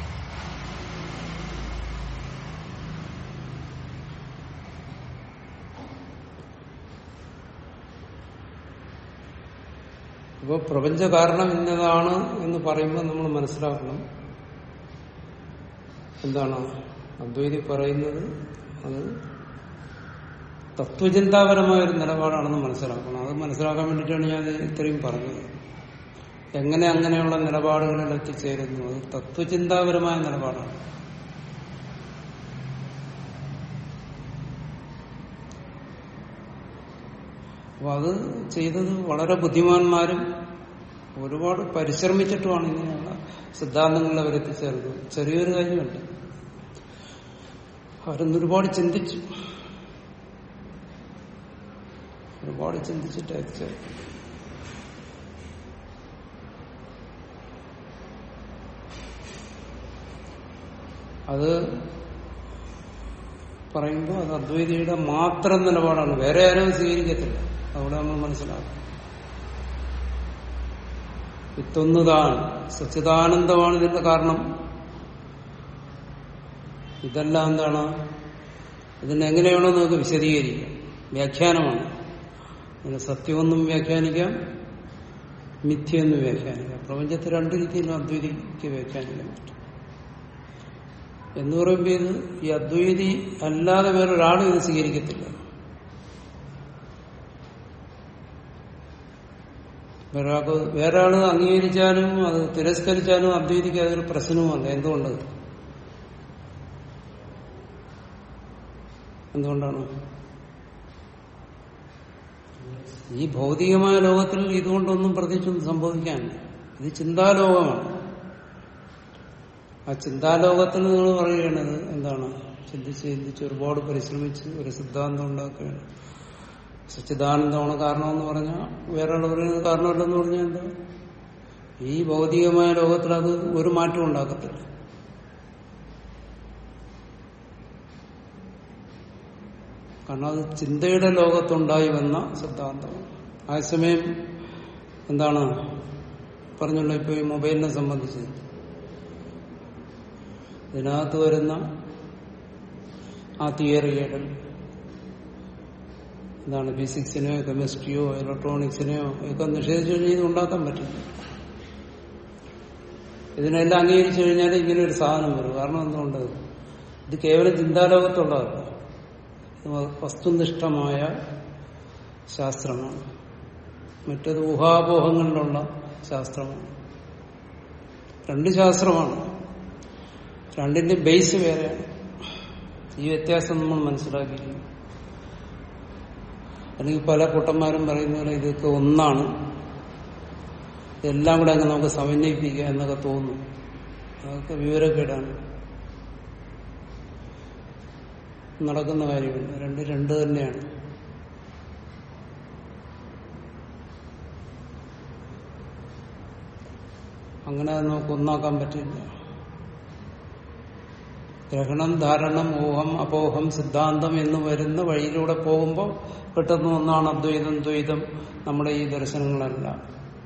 അപ്പോൾ പ്രപഞ്ച കാരണം ഇന്നതാണ് എന്ന് പറയുമ്പോൾ നമ്മൾ മനസ്സിലാക്കണം എന്താണ് അദ്വൈതി പറയുന്നത് അത് തത്വചിന്താപരമായ ഒരു നിലപാടാണെന്ന് മനസ്സിലാക്കണം അത് മനസ്സിലാക്കാൻ വേണ്ടിയിട്ടാണ് ഞാൻ ഇത് ഇത്രയും പറഞ്ഞത് എങ്ങനെ അങ്ങനെയുള്ള നിലപാടുകളിൽ എത്തിച്ചേരുന്നു അത് തത്വചിന്താപരമായ നിലപാടാണ് അപ്പൊ അത് ചെയ്തത് വളരെ ബുദ്ധിമാന്മാരും ഒരുപാട് പരിശ്രമിച്ചിട്ടുമാണ് ഇങ്ങനെയുള്ള സിദ്ധാന്തങ്ങളിൽ അവരെത്തിച്ചേർന്നത് ചെറിയൊരു കാര്യമുണ്ട് അവരൊന്ന് ഒരുപാട് ചിന്തിച്ചു ഒരുപാട് ചിന്തിച്ചിട്ട് എത്തിച്ചേർന്നു അത് പറയുമ്പോൾ അത് അദ്വൈതിയുടെ മാത്രം നിലപാടാണ് വേറെ ആരും സ്വീകരിക്കത്തില്ല അവിടെ നമ്മൾ മനസ്സിലാക്കും ഇതൊന്നുതാൻ സച്ചിദാനന്ദമാണ് ഇതിന്റെ കാരണം ഇതെല്ലാം എന്താണ് ഇതിനെ എങ്ങനെയാണോ നമുക്ക് വിശദീകരിക്കാം വ്യാഖ്യാനമാണ് അതിന് സത്യമെന്നും വ്യാഖ്യാനിക്കാം മിഥ്യയെന്നും വ്യാഖ്യാനിക്കാം പ്രപഞ്ചത്തെ രണ്ട് രീതിയിലും അദ്വൈതിക്ക് വ്യാഖ്യാനിക്കാൻ പറ്റും എന്ന് പറയുമ്പോൾ ഇത് ഈ അദ്വൈതി അല്ലാതെ വേറൊരാളും ഇത് സ്വീകരിക്കത്തില്ല വേറൊരാൾക്ക് വേറെ ആള് അംഗീകരിച്ചാലും അത് തിരസ്കരിച്ചാലും അദ്വൈതിക്ക് അതൊരു പ്രശ്നവുമല്ല എന്തുകൊണ്ട് എന്തുകൊണ്ടാണ് ഈ ഭൗതികമായ ലോകത്തിൽ ഇതുകൊണ്ടൊന്നും പ്രത്യേകിച്ചൊന്നും സംഭവിക്കാനില്ല ഇത് ചിന്താലോകമാണ് ആ ചിന്താലോകത്തിൽ നിങ്ങൾ പറയുകയാണത് എന്താണ് ചിന്തിച്ച് ചിന്തിച്ച് ഒരുപാട് പരിശ്രമിച്ച് ഒരു സിദ്ധാന്തം ഉണ്ടാക്കുകയാണ് സച്ചിദാനന്ദമാണ് കാരണമെന്ന് പറഞ്ഞാൽ വേറെ പറയുന്നത് കാരണമല്ലെന്ന് പറഞ്ഞാൽ എന്താ ഈ ഭൗതികമായ ലോകത്തിൽ അത് ഒരു മാറ്റം ഉണ്ടാക്കത്തില്ല കാരണം അത് ചിന്തയുടെ ലോകത്തുണ്ടായി വന്ന സിദ്ധാന്തമാണ് അതേസമയം എന്താണ് പറഞ്ഞല്ലോ ഇപ്പൊ ഈ മൊബൈലിനെ സംബന്ധിച്ച് ഇതിനകത്ത് വരുന്ന ആ തിയറികൾ എന്താണ് ഫിസിക്സിനെയോ കെമിസ്ട്രിയോ ഇലക്ട്രോണിക്സിനെയോ ഒക്കെ നിഷേധിച്ചു കഴിഞ്ഞാൽ ഇത് ഉണ്ടാക്കാൻ പറ്റില്ല ഇതിനെല്ലാം അംഗീകരിച്ചു കഴിഞ്ഞാൽ ഇങ്ങനെ ഒരു സാധനം വരും കാരണം എന്തുകൊണ്ട് ഇത് കേവലം ചിന്താലോകത്തുള്ളതല്ല ഇത് വസ്തുനിഷ്ഠമായ ശാസ്ത്രമാണ് മറ്റത് ഊഹാപോഹങ്ങളിലുള്ള ശാസ്ത്രമാണ് രണ്ട് ശാസ്ത്രമാണ് രണ്ടിന്റെ ബേസ് വേറെയാണ് ഈ വ്യത്യാസം നമ്മൾ മനസ്സിലാക്കിയിരിക്കുന്നു അല്ലെങ്കിൽ പല കുട്ടന്മാരും പറയുന്ന പോലെ ഇതൊക്കെ ഒന്നാണ് ഇതെല്ലാം കൂടെ അങ്ങ് നമുക്ക് സമന്വയിപ്പിക്കുക എന്നൊക്കെ തോന്നുന്നു അതൊക്കെ വിവരക്കേടാണ് നടക്കുന്ന കാര്യമില്ല രണ്ട് രണ്ട് തന്നെയാണ് അങ്ങനെ അത് നമുക്ക് ഒന്നാക്കാൻ പറ്റില്ല ഗ്രഹണം ധാരണം ഊഹം അപോഹം സിദ്ധാന്തം എന്ന് വരുന്ന വഴിയിലൂടെ പോകുമ്പോൾ കിട്ടുന്ന ഒന്നാണ് അദ്വൈതം ദ്വൈതം നമ്മുടെ ഈ ദർശനങ്ങളെല്ലാം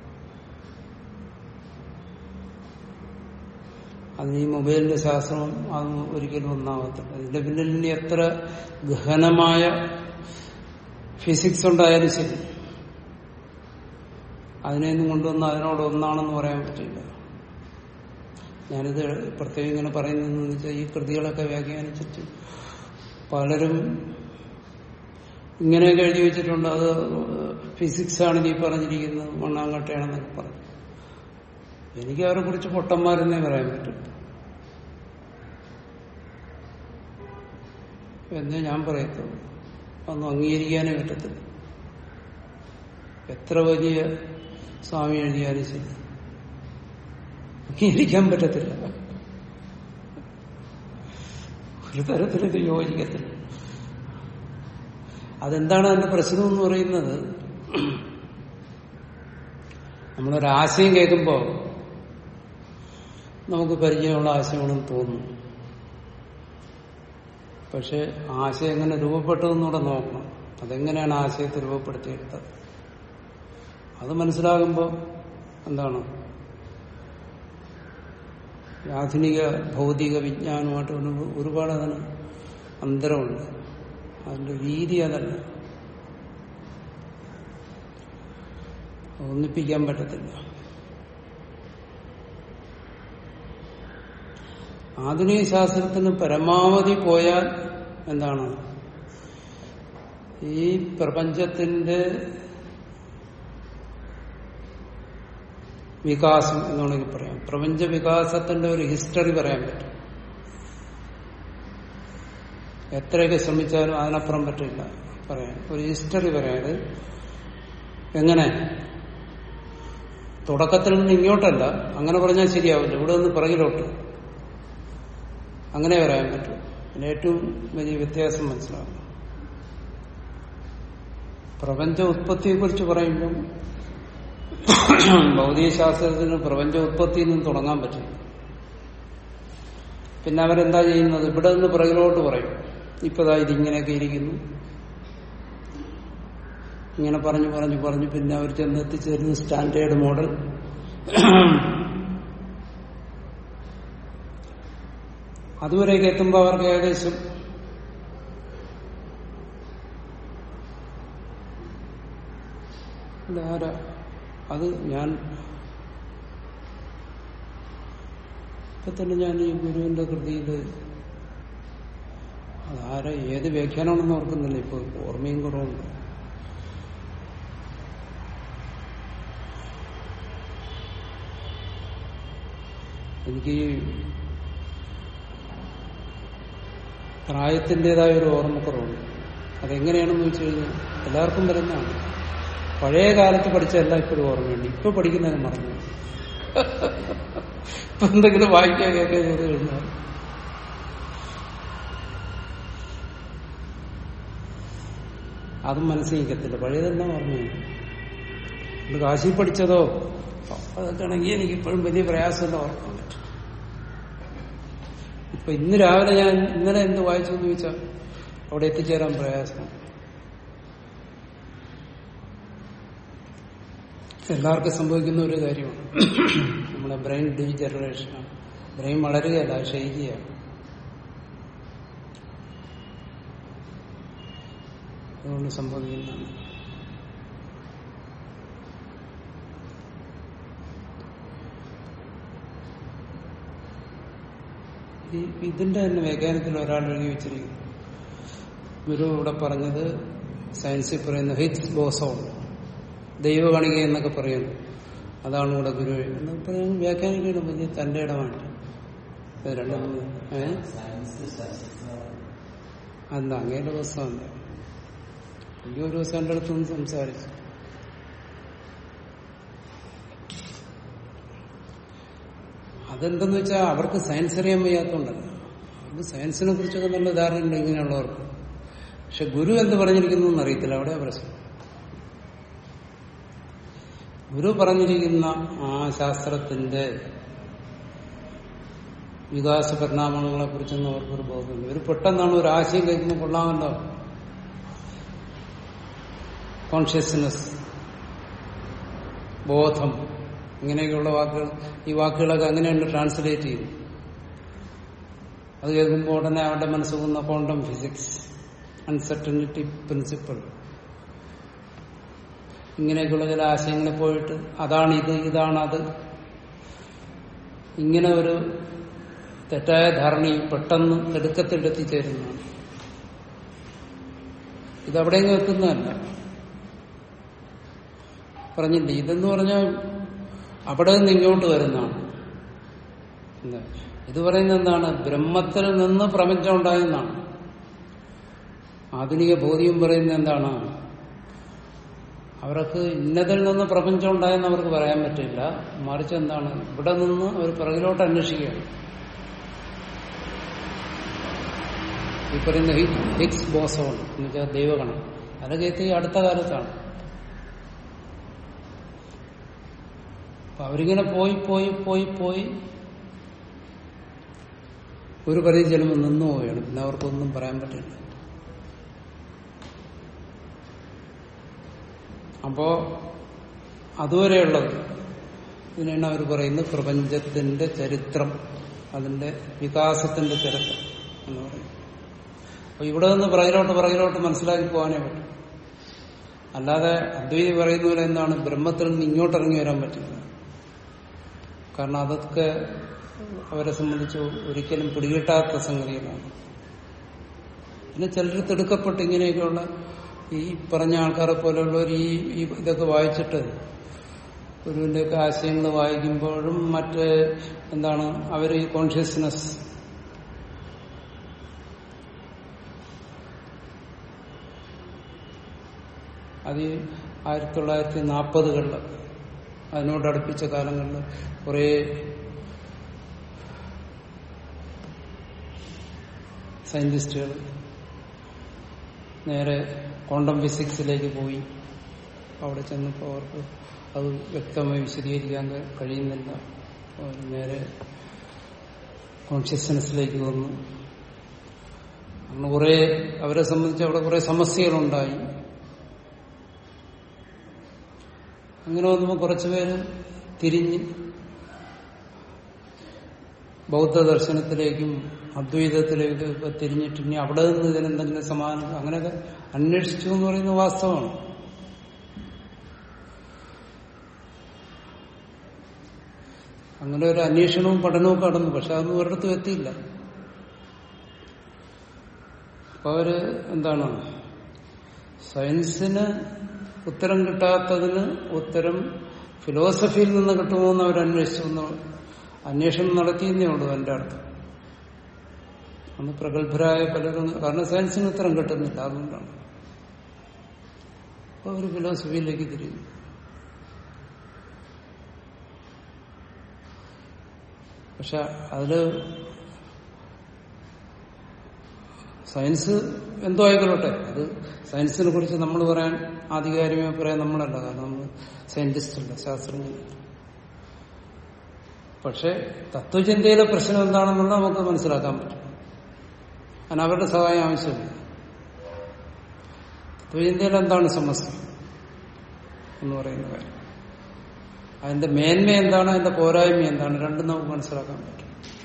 അത് ഈ മൊബൈലിന്റെ ശാസ്ത്രം അത് ഒരിക്കലും ഒന്നാവത്തില്ല ഇതിന്റെ പിന്നിൽ ഇനി എത്ര ഗഹനമായ ഫിസിക്സ് ഉണ്ടായാലും ശരി അതിനെയൊന്നും കൊണ്ടുവന്ന് അതിനോട് ഒന്നാണെന്ന് പറയാൻ പറ്റില്ല ഞാനിത് പ്രത്യേകം ഇങ്ങനെ പറയുന്നതെന്ന് വെച്ചാൽ ഈ കൃതികളൊക്കെ വ്യാഖ്യാനിച്ചിട്ട് പലരും ഇങ്ങനെയൊക്കെ എഴുതി വെച്ചിട്ടുണ്ട് അത് ഫിസിക്സ് ആണ് ഈ പറഞ്ഞിരിക്കുന്നത് മണ്ണാങ്കട്ടയാണെന്നൊക്കെ പറഞ്ഞു എനിക്ക് അവരെ കുറിച്ച് പൊട്ടന്മാരെന്നേ പറയാൻ പറ്റും എന്നേ ഞാൻ പറയത്തുള്ളൂ അതൊന്നും അംഗീകരിക്കാനേ പറ്റത്തില്ല എത്ര വലിയ സ്വാമി എഴുതിയാലും ശരി അംഗീകരിക്കാൻ പറ്റത്തില്ല ഒരു തരത്തിലിത് യോജിക്കത്തില്ല അതെന്താണ് അതിന്റെ പ്രശ്നം എന്ന് പറയുന്നത് നമ്മളൊരാശയം കേൾക്കുമ്പോൾ നമുക്ക് പരിചയമുള്ള ആശയമാണെന്ന് തോന്നുന്നു പക്ഷെ ആശയം എങ്ങനെ രൂപപ്പെട്ടതെന്നൂടെ നോക്കണം അതെങ്ങനെയാണ് ആശയത്തെ രൂപപ്പെടുത്തിയെടുത്തത് അത് മനസ്സിലാകുമ്പോൾ എന്താണ് ആധുനിക ഭൗതിക വിജ്ഞാനമായിട്ട് ഒരു- ഒരുപാട് അതിന് അന്തരമുണ്ട് അതിന്റെ രീതി അതല്ല ഒന്നിപ്പിക്കാൻ പറ്റത്തില്ല ആധുനിക ശാസ്ത്രത്തിന് പരമാവധി പോയാൽ എന്താണ് ഈ പ്രപഞ്ചത്തിന്റെ വികാസം എന്ന് വേണമെങ്കിൽ പറയാം പ്രപഞ്ച വികാസത്തിന്റെ ഒരു ഹിസ്റ്ററി പറയാൻ പറ്റും എത്രയൊക്കെ ശ്രമിച്ചാലും അതിനപ്പുറം പറ്റില്ല പറയാൻ ഒരു ഹിസ്റ്ററി പറയാത് എങ്ങനെ തുടക്കത്തിൽ നിന്ന് ഇങ്ങോട്ടല്ല അങ്ങനെ പറഞ്ഞാൽ ശരിയാവില്ല ഇവിടെ നിന്ന് പിറകിലോട്ട് അങ്ങനെ പറയാൻ പറ്റും പിന്നെ ഏറ്റവും വലിയ വ്യത്യാസം മനസ്സിലാവും പ്രപഞ്ച ഉത്പത്തിയെ കുറിച്ച് പറയുമ്പം ഭൗതികശാസ്ത്രത്തിന് പ്രപഞ്ച ഉത്പത്തിയിൽ നിന്ന് തുടങ്ങാൻ പറ്റും പിന്നെ അവരെന്താ ചെയ്യുന്നത് ഇവിടെ നിന്ന് പിറകിലോട്ട് പറയും ഇപ്പതാ ഇതിങ്ങനെയൊക്കെ ഇരിക്കുന്നു ഇങ്ങനെ പറഞ്ഞു പറഞ്ഞു പറഞ്ഞു പിന്നെ അവർ ചെന്ന് എത്തിച്ചേരുന്ന സ്റ്റാൻഡേർഡ് മോഡൽ അതുവരെയൊക്കെ എത്തുമ്പോൾ അവർക്ക് ഏകദേശം ഇതാരാ അത് ഞാൻ ഇപ്പൊ തന്നെ ഞാൻ ഈ ഗുരുവിന്റെ കൃതിയില് അതാരാ ഏത് വ്യാഖ്യാനമാണെന്ന് ഓർക്കുന്നില്ല ഇപ്പൊ ഓർമ്മയും കുറവുണ്ട് എനിക്ക് ഈ പ്രായത്തിൻ്റെതായ ഒരു ഓർമ്മക്കുറവുണ്ട് അതെങ്ങനെയാണെന്ന് വെച്ച് കഴിഞ്ഞാൽ എല്ലാവർക്കും വരുന്നതാണ് പഴയ കാലത്ത് പഠിച്ചതെല്ലാം ഇപ്പോഴും ഓർമ്മയുണ്ട് ഇപ്പൊ പഠിക്കുന്നത് മറന്നു ഇപ്പൊ എന്തെങ്കിലും വായിക്കാൻ കേൾക്കാൻ ചെയ്ത് കഴിഞ്ഞാൽ അതും മനസ്സിലിക്കത്തില്ല പഴയതെല്ലാം ഓർമ്മയുണ്ട് ഇത് കാശി പഠിച്ചതോ അതൊക്കെ ആണെങ്കിൽ എനിക്ക് ഇപ്പോഴും വലിയ പ്രയാസമല്ല ഓർക്കാൻ പറ്റും ഇപ്പൊ ഇന്ന് രാവിലെ ഞാൻ ഇന്നലെ എന്ത് വായിച്ചു എന്ന് ചോദിച്ചാൽ അവിടെ എത്തിച്ചേരാൻ പ്രയാസം എല്ലാവർക്കും സംഭവിക്കുന്ന ഒരു കാര്യമാണ് നമ്മുടെ ബ്രെയിൻ ഡീജനറേഷനാണ് ബ്രെയിൻ വളരുകയല്ല ക്ഷയിക്കുകയാണ് അതുകൊണ്ട് സംഭവിക്കുന്നതാണ് ഈ ഇതിന്റെ തന്നെ വ്യാഖ്യാനത്തിൽ ഒരാൾ എഴുതി വെച്ചിരിക്കുന്നു ഗുരു ഇവിടെ പറഞ്ഞത് സയൻസിൽ പറയുന്ന ഹിറ്റ്സ് ബോസോൺ ദൈവകണിക എന്നൊക്കെ പറയുന്നു അതാണ് ഇവിടെ ഗുരു എന്നൊക്കെ പറയാൻ വ്യാഖ്യാനിക്കണം വലിയ തന്റെ ഇടമാണ് ഇത് രണ്ടും ഏ സയൻസ് ശാസ്ത്ര അല്ല അങ്ങയുടെ പുസ്തകമല്ല ഈ ഒരു ദിവസം എന്റെ അടുത്തൊന്ന് സംസാരിച്ചു അതെന്തെന്ന് വെച്ചാൽ അവർക്ക് സയൻസ് അറിയാൻ വയ്യാത്തതുകൊണ്ടല്ല അവർക്ക് സയൻസിനെ കുറിച്ചൊക്കെ നല്ല ധാരണയുണ്ട് ഇങ്ങനെയുള്ളവർക്ക് പക്ഷെ ഗുരു എന്ത് പറഞ്ഞിരിക്കുന്നു എന്നറിയത്തില്ല അവിടെ പ്രശ്നം ഗുരു പറഞ്ഞിരിക്കുന്ന ആ ശാസ്ത്രത്തിന്റെ വികാസ പരിണാമങ്ങളെ കുറിച്ചൊന്നും അവർക്കൊരു ബോധമില്ല ഇവർ പെട്ടെന്നാണ് ഒരു ആശയം കേൾക്കുമ്പോൾ കൊള്ളാമല്ലോ കോൺഷ്യസ്നെസ് ബോധം ഇങ്ങനെയൊക്കെയുള്ള വാക്കുകൾ ഈ വാക്കുകളൊക്കെ അങ്ങനെയാണ് ട്രാൻസ്ലേറ്റ് ചെയ്യുന്നത് അത് കേൾക്കുമ്പോൾ ഉടനെ അവരുടെ മനസ്സ് പോകുന്ന ക്വാണ്ടം ഫിസിക്സ് അൺസർട്ടനിറ്റി പ്രിൻസിപ്പിൾ ഇങ്ങനെയൊക്കെയുള്ള ചില ആശയങ്ങളെ പോയിട്ട് അതാണ് ഇത് ഇതാണ് അത് ഇങ്ങനെ ഒരു തെറ്റായ ധാരണയും പെട്ടെന്ന് തിടുക്കത്തിൽ എത്തിച്ചേരുന്നതാണ് ഇതവിടെയെങ്കിലും എത്തുന്നതല്ല പറഞ്ഞില്ലേ ഇതെന്ന് പറഞ്ഞാൽ അവിടെ നിന്ന് ഇങ്ങോട്ട് വരുന്നതാണ് എന്താ ഇത് പറയുന്നത് എന്താണ് ബ്രഹ്മത്തിൽ നിന്ന് പ്രപഞ്ചം ഉണ്ടായെന്നാണ് ആധുനിക ബോധ്യം പറയുന്നത് എന്താണ് അവർക്ക് ഇന്നതിൽ നിന്ന് പ്രപഞ്ചം ഉണ്ടായെന്ന് അവർക്ക് പറയാൻ പറ്റില്ല മറിച്ച് എന്താണ് ഇവിടെ നിന്ന് അവർ പിറകിലോട്ട് അന്വേഷിക്കുകയാണ് ഈ പറയുന്ന ഹി- ഹിഗ്സ് ബോസോൺ എന്ന് വെച്ചാൽ ദൈവഗണം അതൊക്കെ എത്തി അടുത്ത കാലത്താണ് അപ്പൊ അവരിങ്ങനെ പോയി പോയി പോയി പോയി ഒരു പരിധി ചെല്ലുമ്പോൾ നിന്നു പോവുകയാണ് പിന്നെ അവർക്കൊന്നും പറയാൻ പറ്റില്ല അപ്പോ അതുവരെയുള്ളത് ഇതിനാണ് അവർ പറയുന്നത് പ്രപഞ്ചത്തിന്റെ ചരിത്രം അതിന്റെ വികാസത്തിന്റെ ചരിത്രം എന്ന് പറയും അപ്പൊ ഇവിടെ നിന്ന് പിറകിലോട്ട് പിറകിലോട്ട് മനസ്സിലാക്കി പോകാനേ പറ്റും അല്ലാതെ അദ്വൈതി പറയുന്ന പോലെ എന്താണ് ബ്രഹ്മത്തിൽ നിന്ന് ഇങ്ങോട്ട് ഇറങ്ങി വരാൻ പറ്റില്ല കാരണം അതൊക്കെ അവരെ സംബന്ധിച്ച് ഒരിക്കലും പിടികിട്ടാത്ത സംഗതികളാണ് പിന്നെ ചിലർ തിടുക്കപ്പെട്ട് ഇങ്ങനെയൊക്കെയുള്ള ഈ പറഞ്ഞ ആൾക്കാരെ പോലെയുള്ളവർ ഈ ഈ ഇതൊക്കെ വായിച്ചിട്ട് ഗുരുവിന്റെയൊക്കെ ആശയങ്ങൾ വായിക്കുമ്പോഴും മറ്റ് എന്താണ് അവർ ഈ കോൺഷ്യസ്നെസ് അത് ഈ ആയിരത്തി തൊള്ളായിരത്തി നാൽപ്പതുകളിൽ അതിനോട് അടുപ്പിച്ച കാലങ്ങളിൽ കുറേ സയന്റിസ്റ്റുകൾ നേരെ ക്വാണ്ടം ഫിസിക്സിലേക്ക് പോയി അവിടെ ചെന്നപ്പോൾ അവർക്ക് അത് വ്യക്തമായി വിശദീകരിക്കാൻ കഴിയുന്നില്ല അവർ നേരെ കോൺഷ്യസ്നെസ്സിലേക്ക് വന്നു അങ്ങനെ കുറെ അവരെ സംബന്ധിച്ച് അവിടെ കുറെ സമസ്യകളുണ്ടായി അങ്ങനെ വന്നപ്പോൾ കുറച്ചുപേര് തിരിഞ്ഞ് ബൗദ്ധ ദർശനത്തിലേക്കും അദ്വൈതത്തിലേക്കും ഒക്കെ തിരിഞ്ഞിട്ട് ഇനി അവിടെ നിന്ന് ഇതിനെന്തെങ്കിലും സമാനം അങ്ങനെയൊക്കെ അന്വേഷിച്ചു എന്ന് പറയുന്നത് വാസ്തവമാണ് അങ്ങനെ ഒരു അന്വേഷണവും പഠനവും കടന്നു പക്ഷെ അതൊന്നും ഒരിടത്തും എത്തിയില്ല അപ്പൊ അവര് എന്താണ് സയൻസിന് ഉത്തരം കിട്ടാത്തതിന് ഉത്തരം ഫിലോസഫിയിൽ നിന്ന് കിട്ടുമോ എന്ന് അവർ അന്വേഷിച്ചു എന്ന് അന്വേഷണം നടത്തിയെന്നേ ഉള്ളൂ എന്റെ അർത്ഥം അന്ന് പ്രഗത്ഭരായ പലരും കാരണം സയൻസിന് ഉത്തരം കിട്ടുന്നില്ല അതുകൊണ്ടാണ് അപ്പൊ അവർ ഫിലോസഫിയിലേക്ക് തിരിഞ്ഞു പക്ഷെ അതില് സയൻസ് എന്തോ ആയിക്കൊള്ളട്ടെ അത് സയൻസിനെ കുറിച്ച് നമ്മൾ പറയാൻ ആധികാരികമായി പറയാൻ നമ്മളല്ല കാരണം നമ്മൾ സയന്റിസ്റ്റ് അല്ല ശാസ്ത്രജ്ഞ പക്ഷെ തത്വചിന്തയിലെ പ്രശ്നം എന്താണെന്നുള്ളത് നമുക്ക് മനസ്സിലാക്കാൻ പറ്റും അതിന് അവരുടെ സഹായം ആവശ്യമില്ല തത്വചിന്തയിൽ എന്താണ് സമസ്യ എന്ന് പറയുന്ന കാര്യം അതിന്റെ മേന്മ എന്താണ് അതിന്റെ പോരായ്മ എന്താണ് രണ്ടും നമുക്ക് മനസ്സിലാക്കാൻ പറ്റും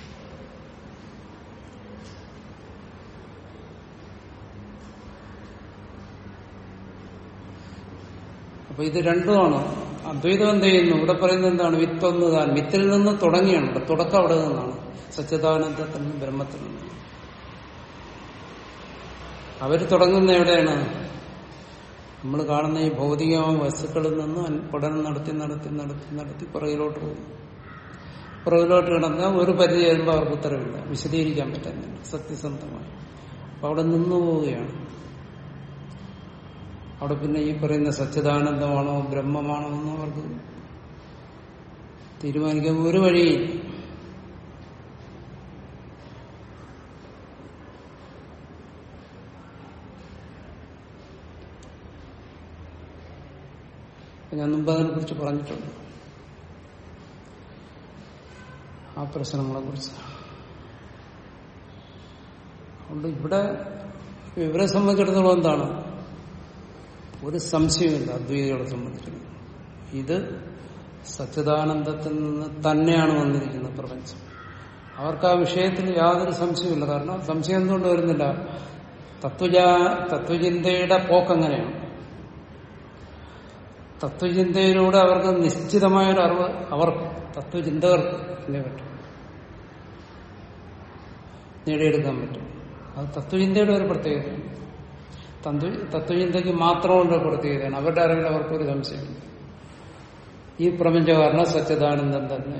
അപ്പൊ ഇത് രണ്ടുമാണ് അദ്വൈതം എന്ത് ചെയ്യുന്നു ഇവിടെ പറയുന്നത് എന്താണ് വിത്തൊന്ന് താൻ വിത്തിൽ നിന്ന് തുടങ്ങിയാണ് ഇവിടെ തുടക്കം അവിടെ നിന്നാണ് സച്ചിദാനന്ദത്തിൽ നിന്ന് ബ്രഹ്മത്തിൽ നിന്ന് അവര് തുടങ്ങുന്ന എവിടെയാണ് നമ്മൾ കാണുന്ന ഈ ഭൗതികമായ വസ്തുക്കളിൽ നിന്ന് അൻ- പഠനം നടത്തി നടത്തി നടത്തി നടത്തി പുറകിലോട്ട് പോകും പുറകിലോട്ട് കിടന്നാൽ ഒരു പരിധി വരുമ്പോൾ അവർക്ക് ഉത്തരവില്ല വിശദീകരിക്കാൻ പറ്റുന്നില്ല സത്യസന്ധമായി അപ്പൊ അവിടെ നിന്നു പോവുകയാണ് അവിടെ പിന്നെ ഈ പറയുന്ന സച്ചിദാനന്ദമാണോ ബ്രഹ്മമാണോ എന്ന് അവർക്ക് തീരുമാനിക്കാൻ ഒരു വഴിയില്ല ഞാൻ മുമ്പ് അതിനെ കുറിച്ച് പറഞ്ഞിട്ടുണ്ട് ആ പ്രശ്നങ്ങളെ കുറിച്ച് അതുകൊണ്ട് ഇവിടെ ഇവരെ സംബന്ധിച്ചിടത്തോളം എന്താണ് ഒരു സംശയമില്ല അദ്വൈതികളെ സംബന്ധിച്ചിടത്തോളം ഇത് സച്ചിദാനന്ദത്തിൽ നിന്ന് തന്നെയാണ് വന്നിരിക്കുന്നത് പ്രപഞ്ചം അവർക്ക് ആ വിഷയത്തിൽ യാതൊരു സംശയമില്ല കാരണം സംശയം എന്തുകൊണ്ട് വരുന്നില്ല തത്വജ തത്വചിന്തയുടെ പോക്കെങ്ങനെയാണ് തത്വചിന്തയിലൂടെ അവർക്ക് നിശ്ചിതമായൊരു അറിവ് അവർ തത്വചിന്തകർക്ക് തന്നെ പറ്റും നേടിയെടുക്കാൻ പറ്റും അത് തത്വചിന്തയുടെ ഒരു പ്രത്യേകതയാണ് തത്വ തത്വചിന്തയ്ക്ക് മാത്രമുള്ള പ്രത്യേകതയാണ് അവരുടെ അറിവിൽ അവർക്കൊരു സംശയമില്ല ഈ പ്രപഞ്ചകാരണം സച്ചിദാനന്ദൻ തന്നെ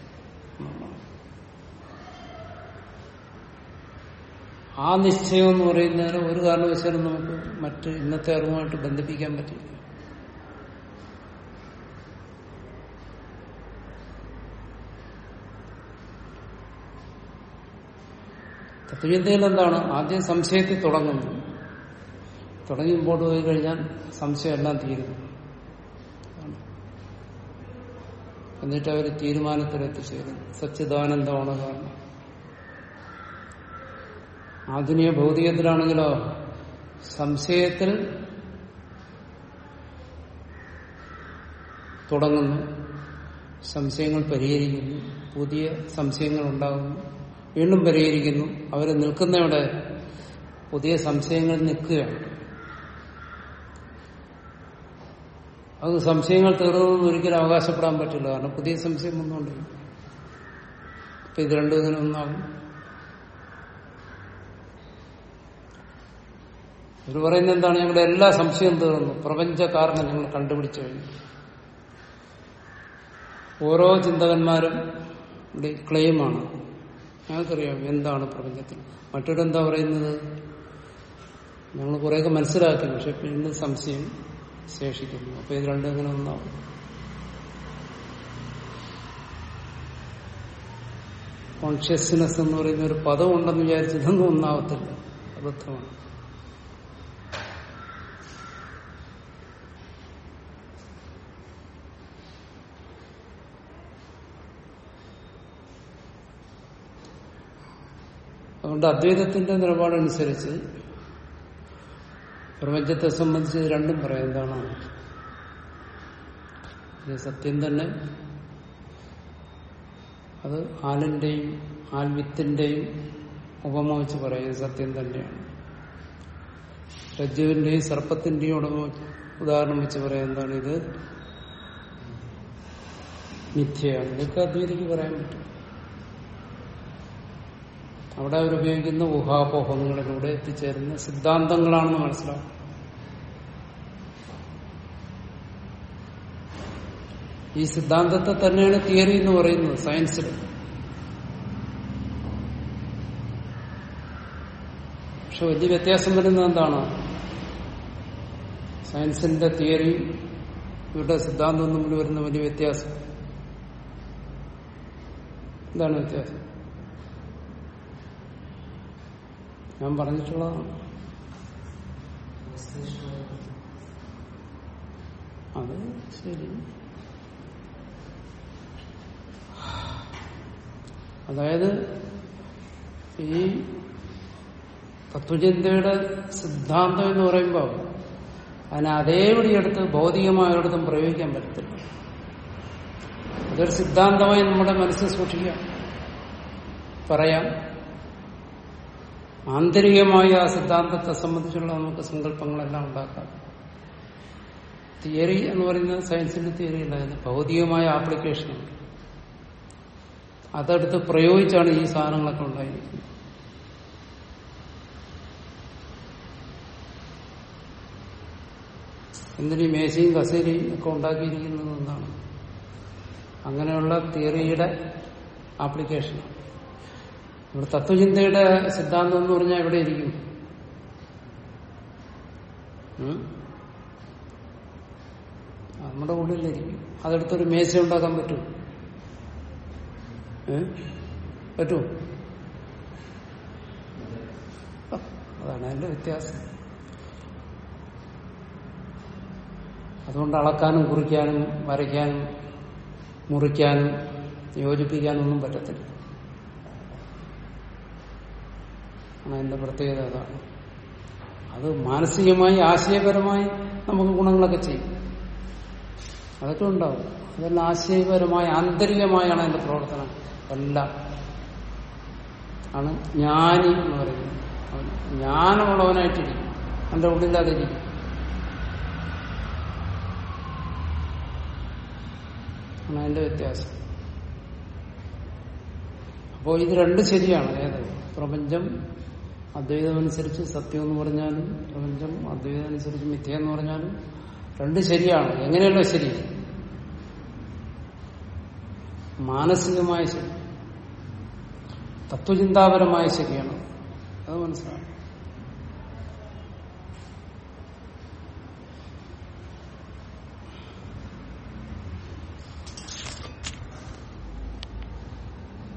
ആ നിശ്ചയം എന്ന് പറയുന്നതിന് ഒരു കാരണവശാലും നമുക്ക് മറ്റ് ഇന്നത്തെ അറിവുമായിട്ട് ബന്ധിപ്പിക്കാൻ പറ്റില്ല തത്വചിന്തയിൽ എന്താണ് ആദ്യം സംശയത്തിൽ തുടങ്ങുന്നു തുടങ്ങി മുമ്പോട്ട് പോയി കഴിഞ്ഞാൽ സംശയമെല്ലാം തീരുന്നു എന്നിട്ട് അവർ തീരുമാനത്തിലെത്തിച്ചേരുന്നു സച്ചിദാനന്ദമാണ് കാരണം ആധുനിക ഭൗതികത്തിലാണെങ്കിലോ സംശയത്തിൽ തുടങ്ങുന്നു സംശയങ്ങൾ പരിഹരിക്കുന്നു പുതിയ സംശയങ്ങൾ ഉണ്ടാകുന്നു വീണ്ടും പരിഹരിക്കുന്നു അവർ നിൽക്കുന്നവിടെ പുതിയ സംശയങ്ങൾ നിൽക്കുകയാണ് അത് സംശയങ്ങൾ തീർന്നതെന്ന് ഒരിക്കലും അവകാശപ്പെടാൻ പറ്റില്ല കാരണം പുതിയ സംശയം വന്നുകൊണ്ട് അപ്പൊ ഇത് രണ്ടും ഇങ്ങനെ ഒന്നാകും ഇവർ പറയുന്നത് എന്താണ് ഞങ്ങളുടെ എല്ലാ സംശയവും തീർന്നു പ്രപഞ്ച കാരണം ഞങ്ങൾ കണ്ടുപിടിച്ചു കഴിഞ്ഞു ഓരോ ചിന്തകന്മാരും ഇവിടെ ക്ലെയിമാണ് ഞങ്ങൾക്കറിയാം എന്താണ് പ്രപഞ്ചത്തിൽ മറ്റൊരെന്താ പറയുന്നത് ഞങ്ങൾ കുറേയൊക്കെ മനസ്സിലാക്കി പക്ഷെ പിന്നെ സംശയം ശേഷിക്കുന്നു അപ്പൊ ഇത് രണ്ടും എങ്ങനെ ഒന്നാവും കോൺഷ്യസ്നെസ് എന്ന് പറയുന്ന ഒരു പദം ഉണ്ടെന്ന് വിചാരിച്ചതൊന്നും ഒന്നാവത്തില്ല അബദ്ധമാണ് അതുകൊണ്ട് അദ്വൈതത്തിന്റെ നിലപാടനുസരിച്ച് പ്രപഞ്ചത്തെ സംബന്ധിച്ച് ഇത് രണ്ടും പറയാം എന്താണ് ഇത് സത്യം തന്നെ അത് ആലിന്റെയും ആൽവിത്തിന്റെയും ഉപമ വെച്ച് പറയും ഇത് സത്യം തന്നെയാണ് രജ്ജുവിന്റെയും സർപ്പത്തിന്റെയും ഉടമ ഉദാഹരണം വെച്ച് പറയാം എന്താണ് ഇത് മിഥ്യയാണ് ഇതൊക്കെ അദ്വൈതിക്ക് പറയാൻ പറ്റും അവിടെ അവരുപയോഗിക്കുന്ന ഊഹാപോഹങ്ങളിലൂടെ എത്തിച്ചേരുന്ന സിദ്ധാന്തങ്ങളാണെന്ന് മനസ്സിലാവും ഈ സിദ്ധാന്തത്തെ തന്നെയാണ് തിയറി എന്ന് പറയുന്നത് സയൻസിൽ പക്ഷെ വലിയ വ്യത്യാസം വരുന്നത് എന്താണ് സയൻസിന്റെ തിയറിയും ഇവരുടെ സിദ്ധാന്തവും തമ്മിൽ വരുന്ന വലിയ വ്യത്യാസം എന്താണ് വ്യത്യാസം ഞാൻ പറഞ്ഞിട്ടുള്ളതാണ് അത് ശരി അതായത് ഈ തത്വചിന്തയുടെ സിദ്ധാന്തം എന്ന് പറയുമ്പോൾ അതിനെ അതേപടി എടുത്ത് ഭൗതികമായൊരിടത്തും പ്രയോഗിക്കാൻ പറ്റത്തില്ല അതൊരു സിദ്ധാന്തമായി നമ്മുടെ മനസ്സിൽ സൂക്ഷിക്കാം പറയാം ആന്തരികമായി ആ സിദ്ധാന്തത്തെ സംബന്ധിച്ചുള്ള നമുക്ക് സങ്കല്പങ്ങളെല്ലാം ഉണ്ടാക്കാം തിയറി എന്ന് പറയുന്നത് സയൻസിന്റെ തിയറി ഉണ്ടായിരുന്നു ഭൗതികമായ ആപ്ലിക്കേഷനുണ്ട് അതെടുത്ത് പ്രയോഗിച്ചാണ് ഈ സാധനങ്ങളൊക്കെ ഉണ്ടായിരിക്കുന്നത് എന്തിനീ മേശയും കസേരയും ഒക്കെ ഉണ്ടാക്കിയിരിക്കുന്നത് എന്താണ് അങ്ങനെയുള്ള തിയറിയുടെ ആപ്ലിക്കേഷനാണ് ഇവിടെ തത്വചിന്തയുടെ സിദ്ധാന്തം എന്ന് പറഞ്ഞാൽ എവിടെ ഇരിക്കും ഉം? നമ്മുടെ ഉള്ളിലിരിക്കും അതെടുത്തൊരു മേശ ഉണ്ടാക്കാൻ പറ്റും ഏ പറ്റുമോ അതാണ് അതിന്റെ വ്യത്യാസം അതുകൊണ്ട് അളക്കാനും കുറിക്കാനും വരയ്ക്കാനും മുറിക്കാനും യോജിപ്പിക്കാനൊന്നും പറ്റത്തില്ല ആണ് അതിന്റെ പ്രത്യേകത അതാണ് അത് മാനസികമായി ആശയപരമായി നമുക്ക് ഗുണങ്ങളൊക്കെ ചെയ്യും അതൊക്കെ ഉണ്ടാവും അതെല്ലാം ആശയപരമായ ആന്തരികമായാണ് അതിന്റെ പ്രവർത്തനം എല്ലാം ആണ് ജ്ഞാനി എന്ന് പറയുന്നത് അവൻ ജ്ഞാനമുള്ളവനായിട്ടിരിക്കും അവന്റെ ഉള്ളില്ലാതിരിക്കും ആണ് അതിന്റെ വ്യത്യാസം അപ്പോൾ ഇത് രണ്ട് ശരിയാണ് ഏത് പ്രപഞ്ചം അദ്വൈതമനുസരിച്ച് സത്യം എന്ന് പറഞ്ഞാലും പ്രപഞ്ചം അദ്വൈതം അനുസരിച്ച് മിഥ്യ എന്ന് പറഞ്ഞാലും രണ്ട് ശരിയാണ് എങ്ങനെയല്ലോ ശരി മാനസികമായ ശരി തത്വചിന്താപരമായ ശരിയാണ് അത് മനസ്സിലാവും